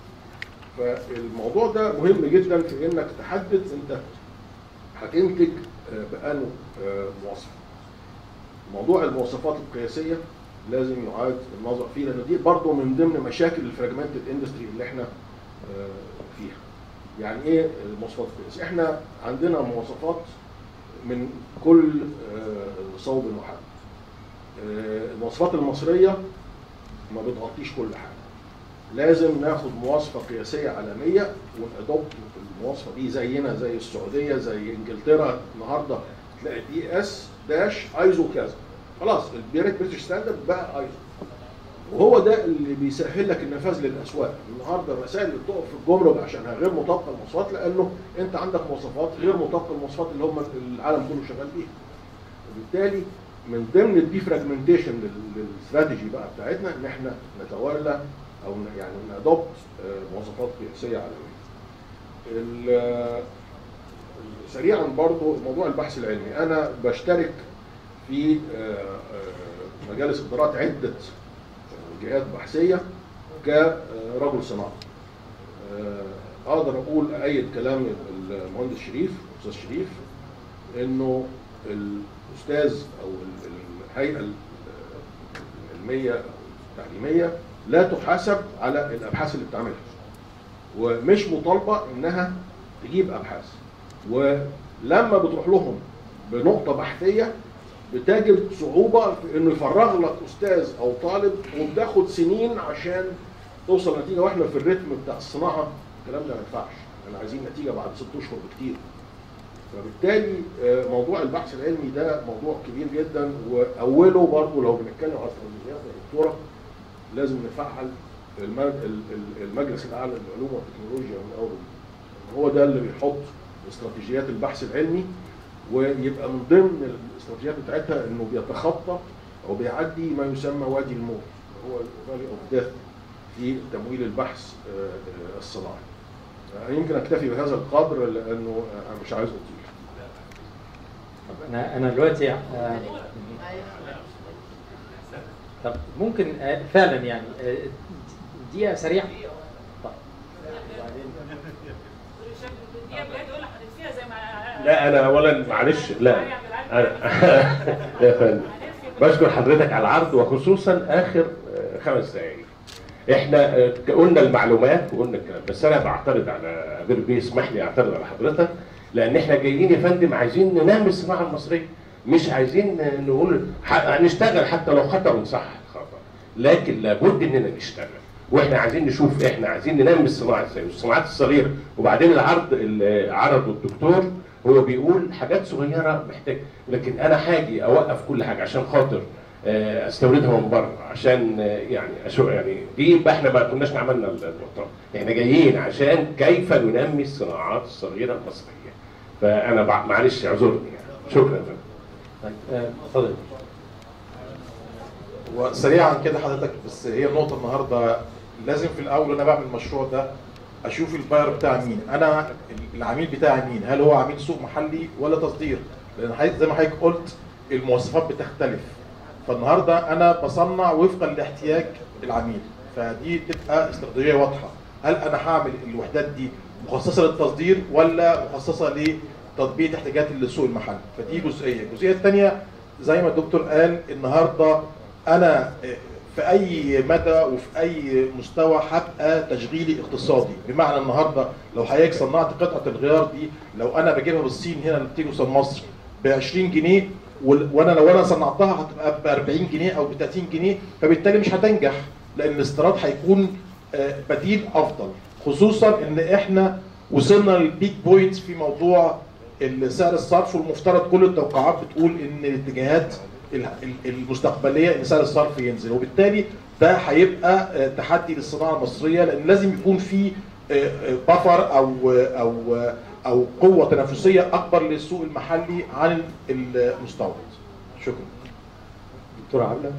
[SPEAKER 9] فالموضوع ده مهم جدا في انك تحدد انت هتنتج آه، بأنه آه، مواصفه. موضوع المواصفات القياسيه لازم يعاد النظر فيه لان دي برضه من ضمن مشاكل الفراجمنتد اندستري اللي احنا آه، فيها. يعني ايه المواصفات القياسيه؟ احنا عندنا مواصفات من كل آه، صوب وحد. آه، المواصفات المصريه ما بتغطيش كل حاجه. لازم ناخد مواصفه قياسيه عالميه ونادوبت المواصفه دي زينا زي السعوديه زي انجلترا النهارده تلاقي دي اس داش ايزو كذا خلاص البيريت بريتش ستاندرد بقى ايزو وهو ده اللي بيسهل لك النفاذ للاسواق النهارده المسائل اللي بتقف في الجمرك عشانها غير مطابقه للمواصفات لانه انت عندك مواصفات غير مطابقه للمواصفات اللي هم العالم كله شغال بيها وبالتالي من ضمن الديفراجمنتيشن للاستراتيجي بقى بتاعتنا ان احنا نتولى او ن- يعني نادوبت مواصفات قياسيه عالميه. ال- سريعا برضو موضوع البحث العلمي انا بشترك في آه، آه، مجالس ادارات عده جهات بحثيه كرجل صناعه. آه، اقدر اقول ايد كلام المهندس شريف استاذ شريف انه الاستاذ او ال- الهيئه العلميه او التعليميه لا تحاسب على الابحاث اللي بتعملها ومش مطالبه انها تجيب ابحاث ولما بتروح لهم بنقطه بحثيه بتجد صعوبه في انه يفرغ لك استاذ او طالب وبتاخد سنين عشان توصل نتيجه واحنا في الريتم بتاع الصناعه الكلام ده ما ينفعش احنا عايزين نتيجه بعد ست اشهر بكتير فبالتالي آه، موضوع البحث العلمي ده موضوع كبير جدا واوله برضه لو بنتكلم على استراتيجيات الدكتوره لازم نفعل الم- ال- ال- المجلس الاعلى للعلوم والتكنولوجيا من اول وجديد. هو ده اللي بيحط استراتيجيات البحث العلمي ويبقى من ضمن الاستراتيجيات بتاعتها انه بيتخطى او بيعدي ما يسمى وادي الموت هو الفالي اوف ديث في تمويل البحث آه، آه، الصناعي. أنا يمكن اكتفي بهذا القدر لانه انا مش عايز اطيل.
[SPEAKER 2] طب انا انا دلوقتي آه، طب ممكن آه، فعلا يعني آه، دقيقه سريعه
[SPEAKER 7] لا انا اولا معلش لا أنا يا فندم بشكر حضرتك على العرض وخصوصا اخر آه، خمس دقائق احنا آه، قلنا المعلومات وقلنا الكلام بس انا بعترض على غير بيه اسمح لي اعترض على حضرتك لان احنا جايين يا فندم عايزين ننمي الصناعه المصريه مش عايزين نقول ح- هنشتغل حتى لو خطا ونصحح الخطا لكن لابد اننا نشتغل واحنا عايزين نشوف احنا عايزين ننمي الصناعه ازاي والصناعات الصغيره وبعدين العرض اللي عرضه الدكتور هو بيقول حاجات صغيره محتاج لكن انا حاجي اوقف كل حاجه عشان خاطر آه، استوردها من بره عشان آه، يعني أشو يعني دي يبقى احنا ما كناش عملنا المؤتمر احنا جايين عشان كيف ننمي الصناعات الصغيره المصريه فانا بع- معلش اعذرني يعني شكرا يا فندم
[SPEAKER 2] طيب آه، اتفضل
[SPEAKER 9] وسريعا كده حضرتك بس هي النقطه النهارده لازم في الاول وانا بعمل المشروع ده اشوف الباير بتاع مين انا العميل بتاعي مين هل هو عميل سوق محلي ولا تصدير لان حضرتك زي ما حضرتك قلت المواصفات بتختلف فالنهارده انا بصنع وفقا لاحتياج العميل فدي تبقى استراتيجيه واضحه هل انا هعمل الوحدات دي مخصصه للتصدير ولا مخصصه لتطبيق احتياجات السوق المحلي فدي جزئيه الجزئيه الثانيه زي ما الدكتور قال النهارده انا في اي مدى وفي اي مستوى هبقى تشغيلي اقتصادي بمعنى النهارده لو حضرتك صنعت قطعه الغيار دي لو انا بجيبها بالصين هنا اللي بتيجي توصل مصر ب 20 جنيه وال- وانا لو انا صنعتها هتبقى ب 40 جنيه او ب 30 جنيه فبالتالي مش هتنجح لان الاستيراد هيكون آه، بديل افضل خصوصا ان احنا وصلنا للبيك بوينت في موضوع سعر الصرف والمفترض كل التوقعات بتقول ان الاتجاهات ال- ال- المستقبليه ان سعر الصرف ينزل وبالتالي ده هيبقى آه، تحدي للصناعه المصريه لان لازم يكون في بفر او او او قوه تنافسيه اكبر للسوق المحلي عن المستورد شكرا
[SPEAKER 2] دكتوره عبله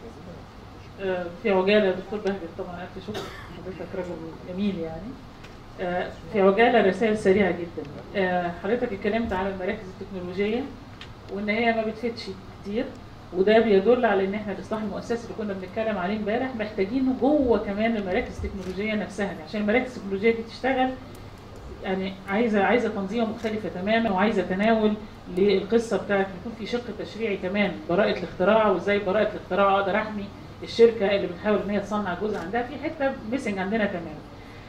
[SPEAKER 10] آه، في عجاله دكتور بهجت طبعا الف شكر حضرتك راجل جميل يعني آه، في عجاله رسائل سريعه جدا آه، حضرتك اتكلمت على المراكز التكنولوجيه وان هي ما بتفيدش كتير وده بيدل على ان احنا الاصلاح المؤسسي اللي كنا بنتكلم عليه امبارح محتاجينه جوه كمان المراكز التكنولوجيه نفسها يعني عشان المراكز التكنولوجيه دي تشتغل يعني عايزه عايزه تنظيمه مختلفه تماما وعايزه تناول للقصه بتاعت يكون في شق تشريعي كمان براءه الاختراع وازاي براءه الاختراع اقدر احمي الشركه اللي بتحاول ان هي تصنع جزء عندها في حته ميسنج عندنا تماما.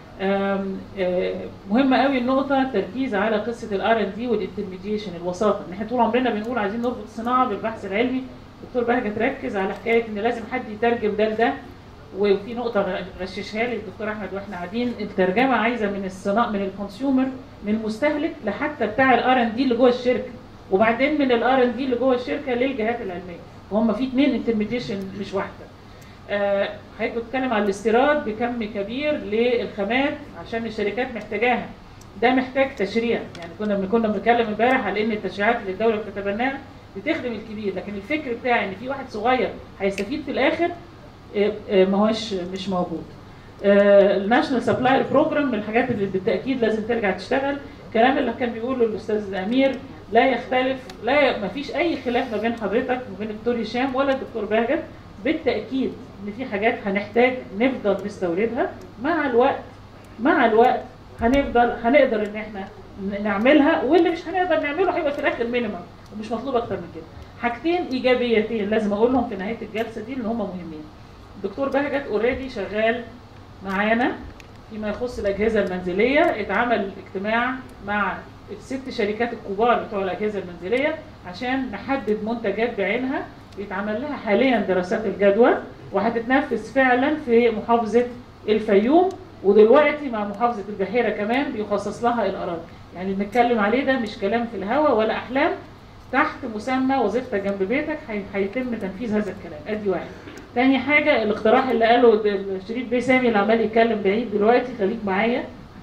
[SPEAKER 10] آم، آه، مهمه قوي النقطه التركيز على قصه الار ان دي والانترميديشن الوساطه ان احنا طول عمرنا بنقول عايزين نربط الصناعه بالبحث العلمي دكتور بهجه تركز على حكايه ان لازم حد يترجم ده لده وفي نقطه غششها لي الدكتور احمد واحنا قاعدين الترجمه عايزه من الصناعه من الكونسيومر من المستهلك لحتى بتاع الار ان دي اللي جوه الشركه وبعدين من الار ان دي اللي جوه الشركه للجهات العلميه فهم في اثنين انترميديشن مش واحده آه، حضرتك بتتكلم على الاستيراد بكم كبير للخامات عشان الشركات محتاجاها ده محتاج تشريع يعني كنا كنا بنتكلم امبارح على ان التشريعات اللي الدوله بتتبناها بتخدم الكبير لكن الفكر بتاعي ان في واحد صغير هيستفيد في الاخر آه، آه، ما هوش مش موجود الناشونال سبلاير بروجرام من الحاجات اللي بالتاكيد لازم ترجع تشتغل الكلام اللي كان بيقوله الاستاذ امير لا يختلف لا ما فيش اي خلاف ما بين حضرتك وبين الدكتور هشام ولا الدكتور بهجت بالتاكيد ان في حاجات هنحتاج نفضل نستوردها مع الوقت مع الوقت هنفضل هنقدر ان احنا ن- نعملها واللي مش هنقدر نعمله هيبقى في الاخر مينيمم ومش مطلوب اكتر من كده حاجتين ايجابيتين لازم اقولهم في نهايه الجلسه دي اللي هم مهمين الدكتور بهجت اوريدي شغال معانا فيما يخص الاجهزه المنزليه اتعمل اجتماع مع الست شركات الكبار بتوع الاجهزه المنزليه عشان نحدد منتجات بعينها بيتعمل لها حاليا دراسات الجدوى وهتتنفذ فعلا في محافظه الفيوم ودلوقتي مع محافظه البحيره كمان بيخصص لها الاراضي يعني اللي بنتكلم عليه ده مش كلام في الهوا ولا احلام تحت مسمى وظيفتك جنب بيتك هي- هيتم تنفيذ هذا الكلام ادي واحد تاني حاجه الاقتراح اللي قاله د- شريف بيه سامي اللي عمال يتكلم بعيد دلوقتي خليك معايا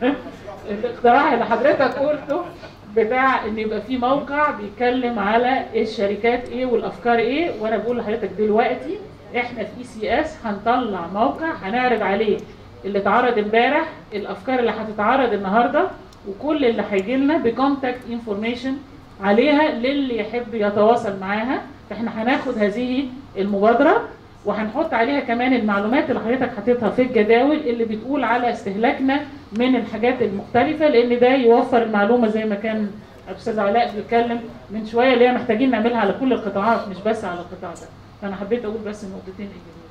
[SPEAKER 10] الاقتراح اللي حضرتك قلته بتاع ان يبقى في موقع بيتكلم على الشركات ايه والافكار ايه وانا بقول لحضرتك دلوقتي احنا في اي سي اس هنطلع موقع هنعرض عليه اللي اتعرض امبارح الافكار اللي هتتعرض النهارده وكل اللي هيجي لنا بكونتاكت انفورميشن عليها للي يحب يتواصل معاها فاحنا هناخد هذه المبادره وهنحط عليها كمان المعلومات اللي حضرتك حاططها في الجداول اللي بتقول على استهلاكنا من الحاجات المختلفه لان ده يوفر المعلومه زي ما كان الاستاذ علاء بيتكلم من شويه اللي هي محتاجين نعملها على كل القطاعات مش بس على القطاع ده فانا حبيت اقول بس نقطتين ايجابيه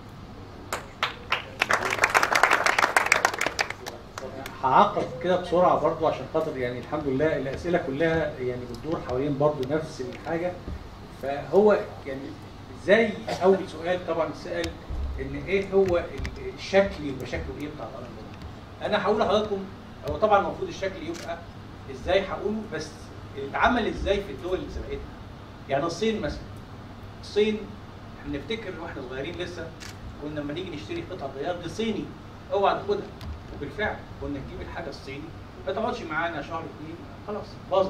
[SPEAKER 11] هعقب كده بسرعه برضو عشان خاطر يعني الحمد لله الاسئله كلها يعني بتدور حوالين برضو نفس الحاجه فهو يعني ازاي اول سؤال طبعا سال ان ايه هو ال- الشكل يبقى شكله ايه بتاع الارض انا هقول لحضراتكم هو طبعا المفروض الشكل يبقى ازاي هقوله بس اتعمل ازاي في الدول اللي سبقتنا يعني الصين مثلا الصين احنا نفتكر واحنا صغيرين لسه كنا لما نيجي نشتري قطعه غيار دي صيني اوعى تاخدها وبالفعل كنا نجيب الحاجه الصيني ما تقعدش معانا شهر اتنين خلاص باظت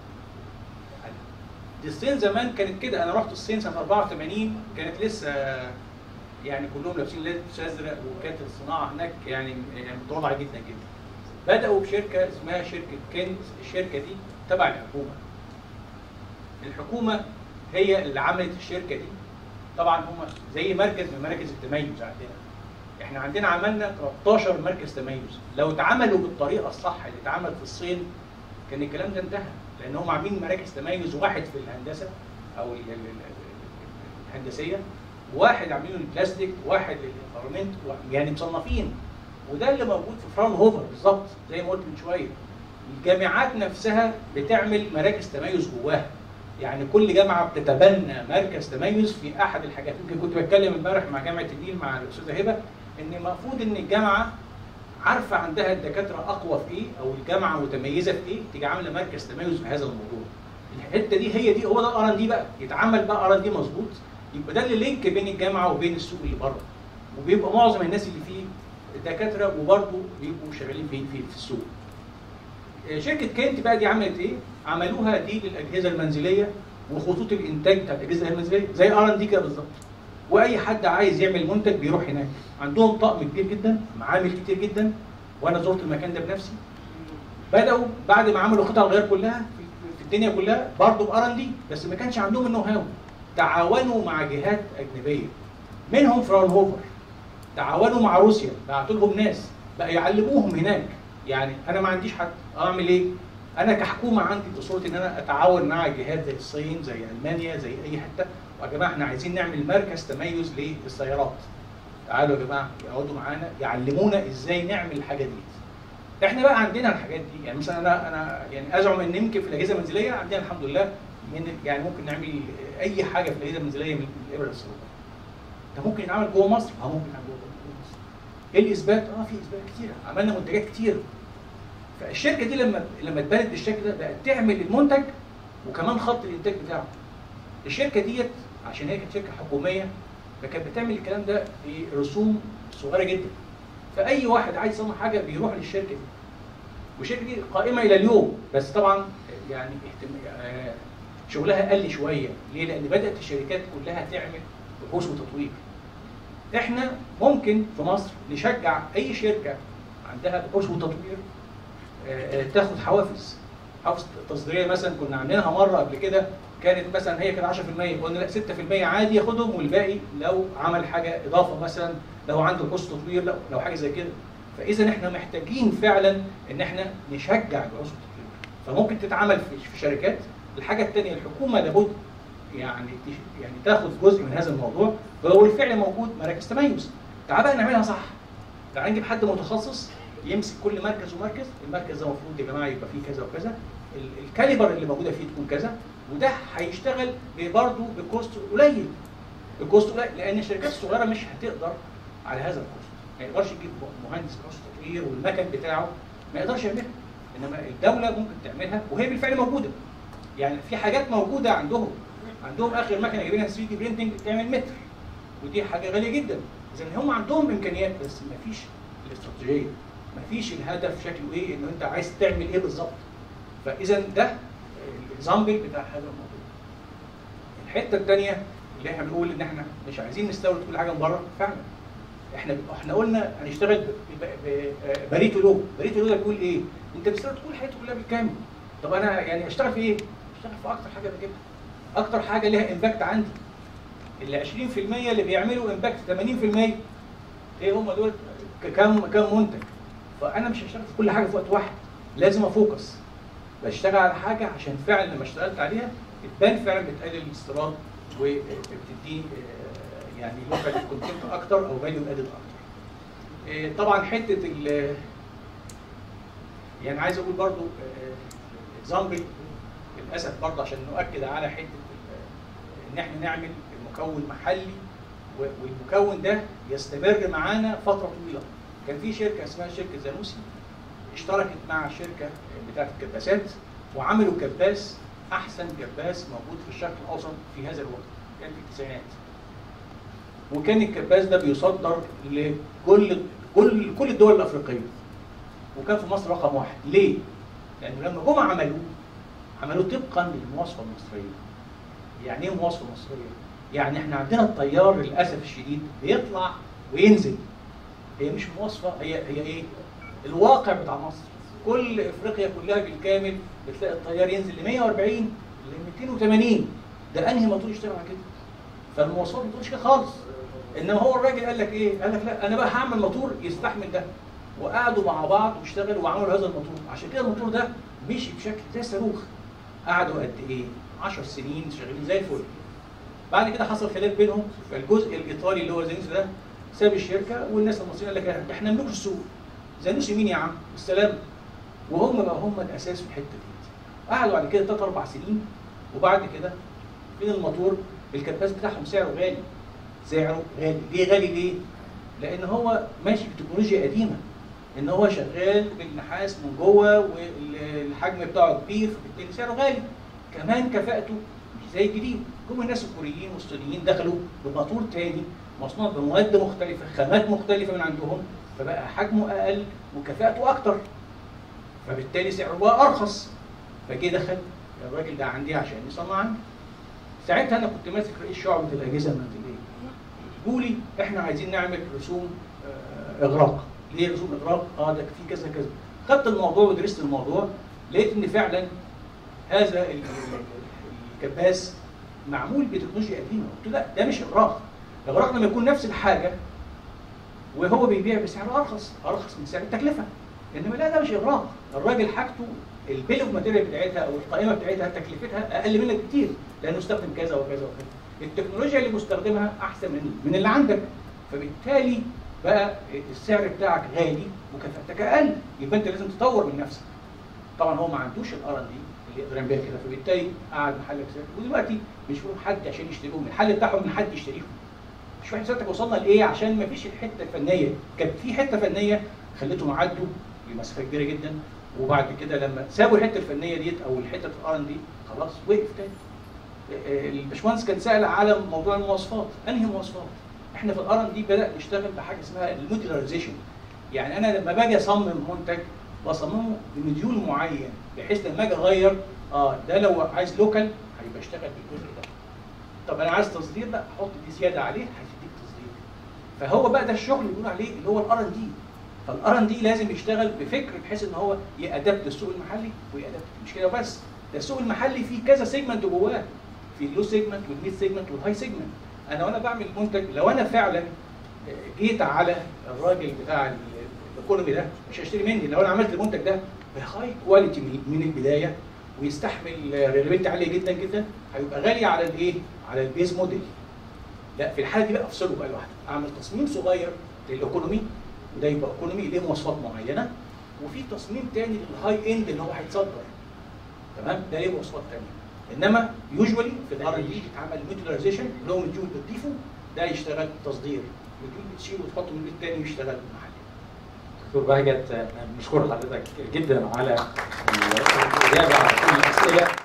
[SPEAKER 11] دي الصين زمان كانت كده انا رحت الصين سنه 84 كانت لسه يعني كلهم لابسين لبس ازرق وكانت الصناعه هناك يعني يعني متواضعه جدا جدا بداوا بشركه اسمها شركه كنت الشركه دي تبع الحكومه الحكومه هي اللي عملت الشركه دي طبعا هم زي مركز من مراكز التميز عندنا احنا عندنا عملنا 13 مركز تميز لو اتعملوا بالطريقه الصح اللي اتعمل في الصين كان الكلام ده انتهى لان هم عاملين مراكز تميز واحد في الهندسه او ال- ال- ال- الهندسيه واحد عاملينه البلاستيك واحد للانفيرمنت يعني مصنفين وده اللي موجود في فرانهوفر بالظبط زي ما قلت من شويه الجامعات نفسها بتعمل مراكز تميز جواها يعني كل جامعه بتتبنى مركز تميز في احد الحاجات يمكن كنت بتكلم امبارح مع جامعه النيل مع الاستاذه هبه ان المفروض ان الجامعه عارفه عندها الدكاتره اقوى في ايه او الجامعه متميزه في ايه تيجي عامله مركز تميز في هذا الموضوع الحته دي هي دي هو ده الار ان دي بقى يتعمل بقى ار ان دي مظبوط يبقى ده اللي لينك بين الجامعه وبين السوق اللي بره وبيبقى معظم الناس اللي فيه دكاتره وبرضه بيبقوا شغالين في في, في السوق شركه كنت بقى دي عملت ايه؟ عملوها دي للاجهزه المنزليه وخطوط الانتاج بتاعت الاجهزه المنزليه زي ار ان دي كده بالظبط واي حد عايز يعمل منتج بيروح هناك عندهم طقم كبير جدا معامل كتير جدا وانا زرت المكان ده بنفسي بداوا بعد ما عملوا قطع الغيار كلها في- في الدنيا كلها برضه بار ان دي بس ما كانش عندهم النو هاو تعاونوا مع جهات اجنبيه منهم فرانهوفر تعاونوا مع روسيا بعتوا لهم ناس بقى يعلموهم هناك يعني انا ما عنديش حد اعمل ايه؟ انا كحكومه عندي اصوله ان انا اتعاون مع جهات زي الصين زي المانيا زي اي حته ويا جماعه احنا عايزين نعمل مركز تميز للسيارات تعالوا يا جماعه يقعدوا معانا يعلمونا ازاي نعمل الحاجه دي احنا بقى عندنا الحاجات دي يعني مثلا انا انا يعني ازعم ان يمكن في الاجهزه المنزليه عندنا الحمد لله من يعني ممكن نعمل اي حاجه في الاجهزه المنزليه من الابره للصاروخ ده ممكن يتعمل جوه مصر اه ممكن يتعمل جوه مصر ايه الاثبات؟ اه في اثبات كتيره عملنا منتجات كتير فالشركه دي لما لما اتبنت بالشكل ده بقت تعمل المنتج وكمان خط الانتاج بتاعه الشركه ديت عشان هي كانت شركه حكوميه فكانت بتعمل الكلام ده برسوم صغيره جدا فاي واحد عايز يصنع حاجه بيروح للشركه دي والشركه دي قائمه الى اليوم بس طبعا يعني اهتم- آه، شغلها قل شويه ليه؟ لان بدات الشركات كلها تعمل بحوث وتطوير احنا ممكن في مصر نشجع اي شركه عندها بحوث وتطوير آه، آه، تاخد حوافز حوافز تصديريه مثلا كنا عاملينها مره قبل كده كانت مثلا هي كانت 10% قلنا لا 6% عادي ياخدهم والباقي لو عمل حاجه اضافه مثلا لو عنده بحوث تطوير لو, لو حاجه زي كده فاذا احنا محتاجين فعلا ان احنا نشجع البحوث والتطوير فممكن تتعمل في في شركات الحاجه الثانيه الحكومه لابد يعني تش- يعني تاخد جزء من هذا الموضوع وهو بالفعل موجود مراكز تميز تعال بقى نعملها صح تعال نجيب حد متخصص يمسك كل مركز ومركز المركز ده المفروض يا جماعه يبقى فيه كذا وكذا ال- الكاليبر اللي موجوده فيه تكون كذا وده هيشتغل برضه بكوست قليل الكوست قليل لان الشركات الصغيره مش هتقدر على هذا الكوست ما يقدرش يجيب مهندس كوست تطوير والمكن بتاعه ما يقدرش يعملها انما الدوله ممكن تعملها وهي بالفعل موجوده يعني في حاجات موجوده عندهم عندهم اخر مكنه جايبينها 3 دي برينتنج بتعمل متر ودي حاجه غاليه جدا اذا هم عندهم امكانيات بس ما فيش الاستراتيجيه ما فيش الهدف شكله ايه انه انت عايز تعمل ايه بالظبط فاذا ده الاكزامبل بتاع هذا الموضوع الحته الثانيه اللي احنا بنقول ان احنا مش عايزين نستورد كل حاجه من بره فعلا احنا احنا قلنا هنشتغل ب- ب- ب- بريتو لو بريتو لو ده بيقول ايه انت بتستورد كل حاجته كلها بالكامل طب انا يعني اشتغل في ايه اشتغل في اكتر حاجه بجيبها اكتر حاجه ليها امباكت عندي ال 20% اللي بيعملوا امباكت 80% ايه هم دول ك- كام كام منتج فانا مش هشتغل في كل حاجه في وقت واحد لازم افوكس بشتغل على حاجه عشان فعلا لما اشتغلت عليها بتبان فعلا بتقلل الاستيراد وبتدي آه، يعني لوكال كونتنت اكتر او فاليو ادد اكتر آه، طبعا حته ال يعني عايز اقول برضو اكزامبل للاسف برضه عشان نؤكد على حته ال- ان احنا نعمل المكون محلي و- والمكون ده يستمر معانا فتره طويله كان في شركه اسمها شركه زانوسي اشتركت مع شركه بتاعت الكباسات وعملوا كباس احسن كباس موجود في الشرق الاوسط في هذا الوقت كان في التسعينات وكان الكباس ده بيصدر لكل كل كل الدول الافريقيه وكان في مصر رقم واحد ليه؟ لانه لما جم عملوه عملوه طبقا للمواصفه المصريه يعني ايه مواصفه مصريه؟ يعني احنا عندنا الطيار للاسف الشديد بيطلع وينزل هي مش مواصفه هي هي ايه؟ الواقع بتاع مصر كل افريقيا كلها بالكامل بتلاقي الطيار ينزل ل 140 ل 280 ده انهي موتور يشتغل على كده؟ فالمواصفات ما بتقولش كده خالص انما هو الراجل قال لك ايه؟ قال لك لا انا بقى هعمل موتور يستحمل ده وقعدوا مع بعض واشتغلوا وعملوا هذا الموتور عشان كده الموتور ده مشي بشكل زي الصاروخ قعدوا قد ايه؟ 10 سنين شغالين زي الفل بعد كده حصل خلاف بينهم فالجزء الايطالي اللي هو زانوسي ده ساب الشركه والناس المصريين قال لك إيه، احنا نملك السوق زانوسي مين يا عم؟ السلام وهم بقى هم الاساس في الحته دي قعدوا بعد كده ثلاث اربع سنين وبعد كده فين الموتور الكباس بتاعهم سعره غالي سعره غالي ليه غالي ليه؟ لان هو ماشي بتكنولوجيا قديمه ان هو شغال بالنحاس من جوه والحجم بتاعه كبير فبالتالي سعره غالي كمان كفاءته مش زي الجديد جم الناس الكوريين والصينيين دخلوا بموتور تاني مصنوع بمواد مختلفه خامات مختلفه من عندهم فبقى حجمه اقل وكفاءته اكتر فبالتالي سعره بقى ارخص فجه دخل الراجل ده عندي عشان يصنع عندي ساعتها انا كنت ماسك رئيس شعبه الاجهزه المنزليه قولي احنا عايزين نعمل رسوم آه، اغراق ليه رسوم اغراق اه ده في كذا كذا خدت الموضوع ودرست الموضوع لقيت ان فعلا هذا ال- ال- الكباس معمول بتكنولوجيا قديمه قلت لا ده مش اغراق الاغراق لما يكون نفس الحاجه وهو بيبيع بسعر ارخص ارخص من سعر التكلفه انما لا ده مش اغراق الراجل حاجته البيل اوف ماتيريال بتاعتها او القائمه بتاعتها تكلفتها اقل منك بكتير لانه استخدم كذا وكذا وكذا التكنولوجيا اللي مستخدمها احسن من من اللي عندك فبالتالي بقى السعر بتاعك غالي وكفاءتك اقل يبقى انت لازم تطور من نفسك طبعا هو ما عندوش الار ان دي اللي يقدر يعمل بيها كده فبالتالي قعد محلك سعر ودلوقتي مش فيهم حد عشان يشتروهم الحل بتاعهم ان حد يشتريهم مش واحد ساعتك وصلنا لايه عشان ما فيش الحته الفنيه كانت في حته فنيه خلتهم عدوا لمسافه كبيره جدا وبعد كده لما سابوا الحته الفنيه ديت او الحته الار ان دي خلاص وقف تاني آه، الباشمهندس كان سال على موضوع المواصفات انهي مواصفات احنا في الار ان دي بدأ نشتغل بحاجه اسمها الموديلايزيشن يعني انا لما باجي اصمم منتج بصممه بمديول معين بحيث لما اجي اغير اه ده لو عايز لوكال هيبقى اشتغل بالجزء ده طب انا عايز تصدير لا احط دي زياده عليه هتديك تصدير فهو بقى ده الشغل اللي بيقولوا عليه اللي هو الار ان دي فالار ان دي لازم يشتغل بفكر بحيث ان هو يأدبت السوق المحلي ويأدبت مش كده بس ده السوق المحلي فيه كذا سيجمنت جواه في اللو سيجمنت والميد سيجمنت والهاي سيجمنت انا وانا بعمل منتج لو انا فعلا جيت على الراجل بتاع ال- الايكونومي ده مش هيشتري مني لو انا عملت المنتج ده بهاي كواليتي من من البدايه ويستحمل ريلابيلتي عاليه جدا جدا هيبقى غالي على الايه؟ على البيز موديل لا في الحاله دي بقى افصله بقى لوحده اعمل تصميم صغير للايكونومي وده يبقى ايكونومي ليه مواصفات معينه وفي تصميم تاني للهاي اند اللي هو هيتصدر تمام ده ليه مواصفات تانيه انما يوجوالي في الار ان دي بيتعمل ميتودلايزيشن اللي هو مديول بتضيفه ده يشتغل تصدير مديول بتشيله وتحطه من البيت تاني يشتغل محلي
[SPEAKER 2] دكتور بهجت بنشكر حضرتك جدا على الاجابه على كل الاسئله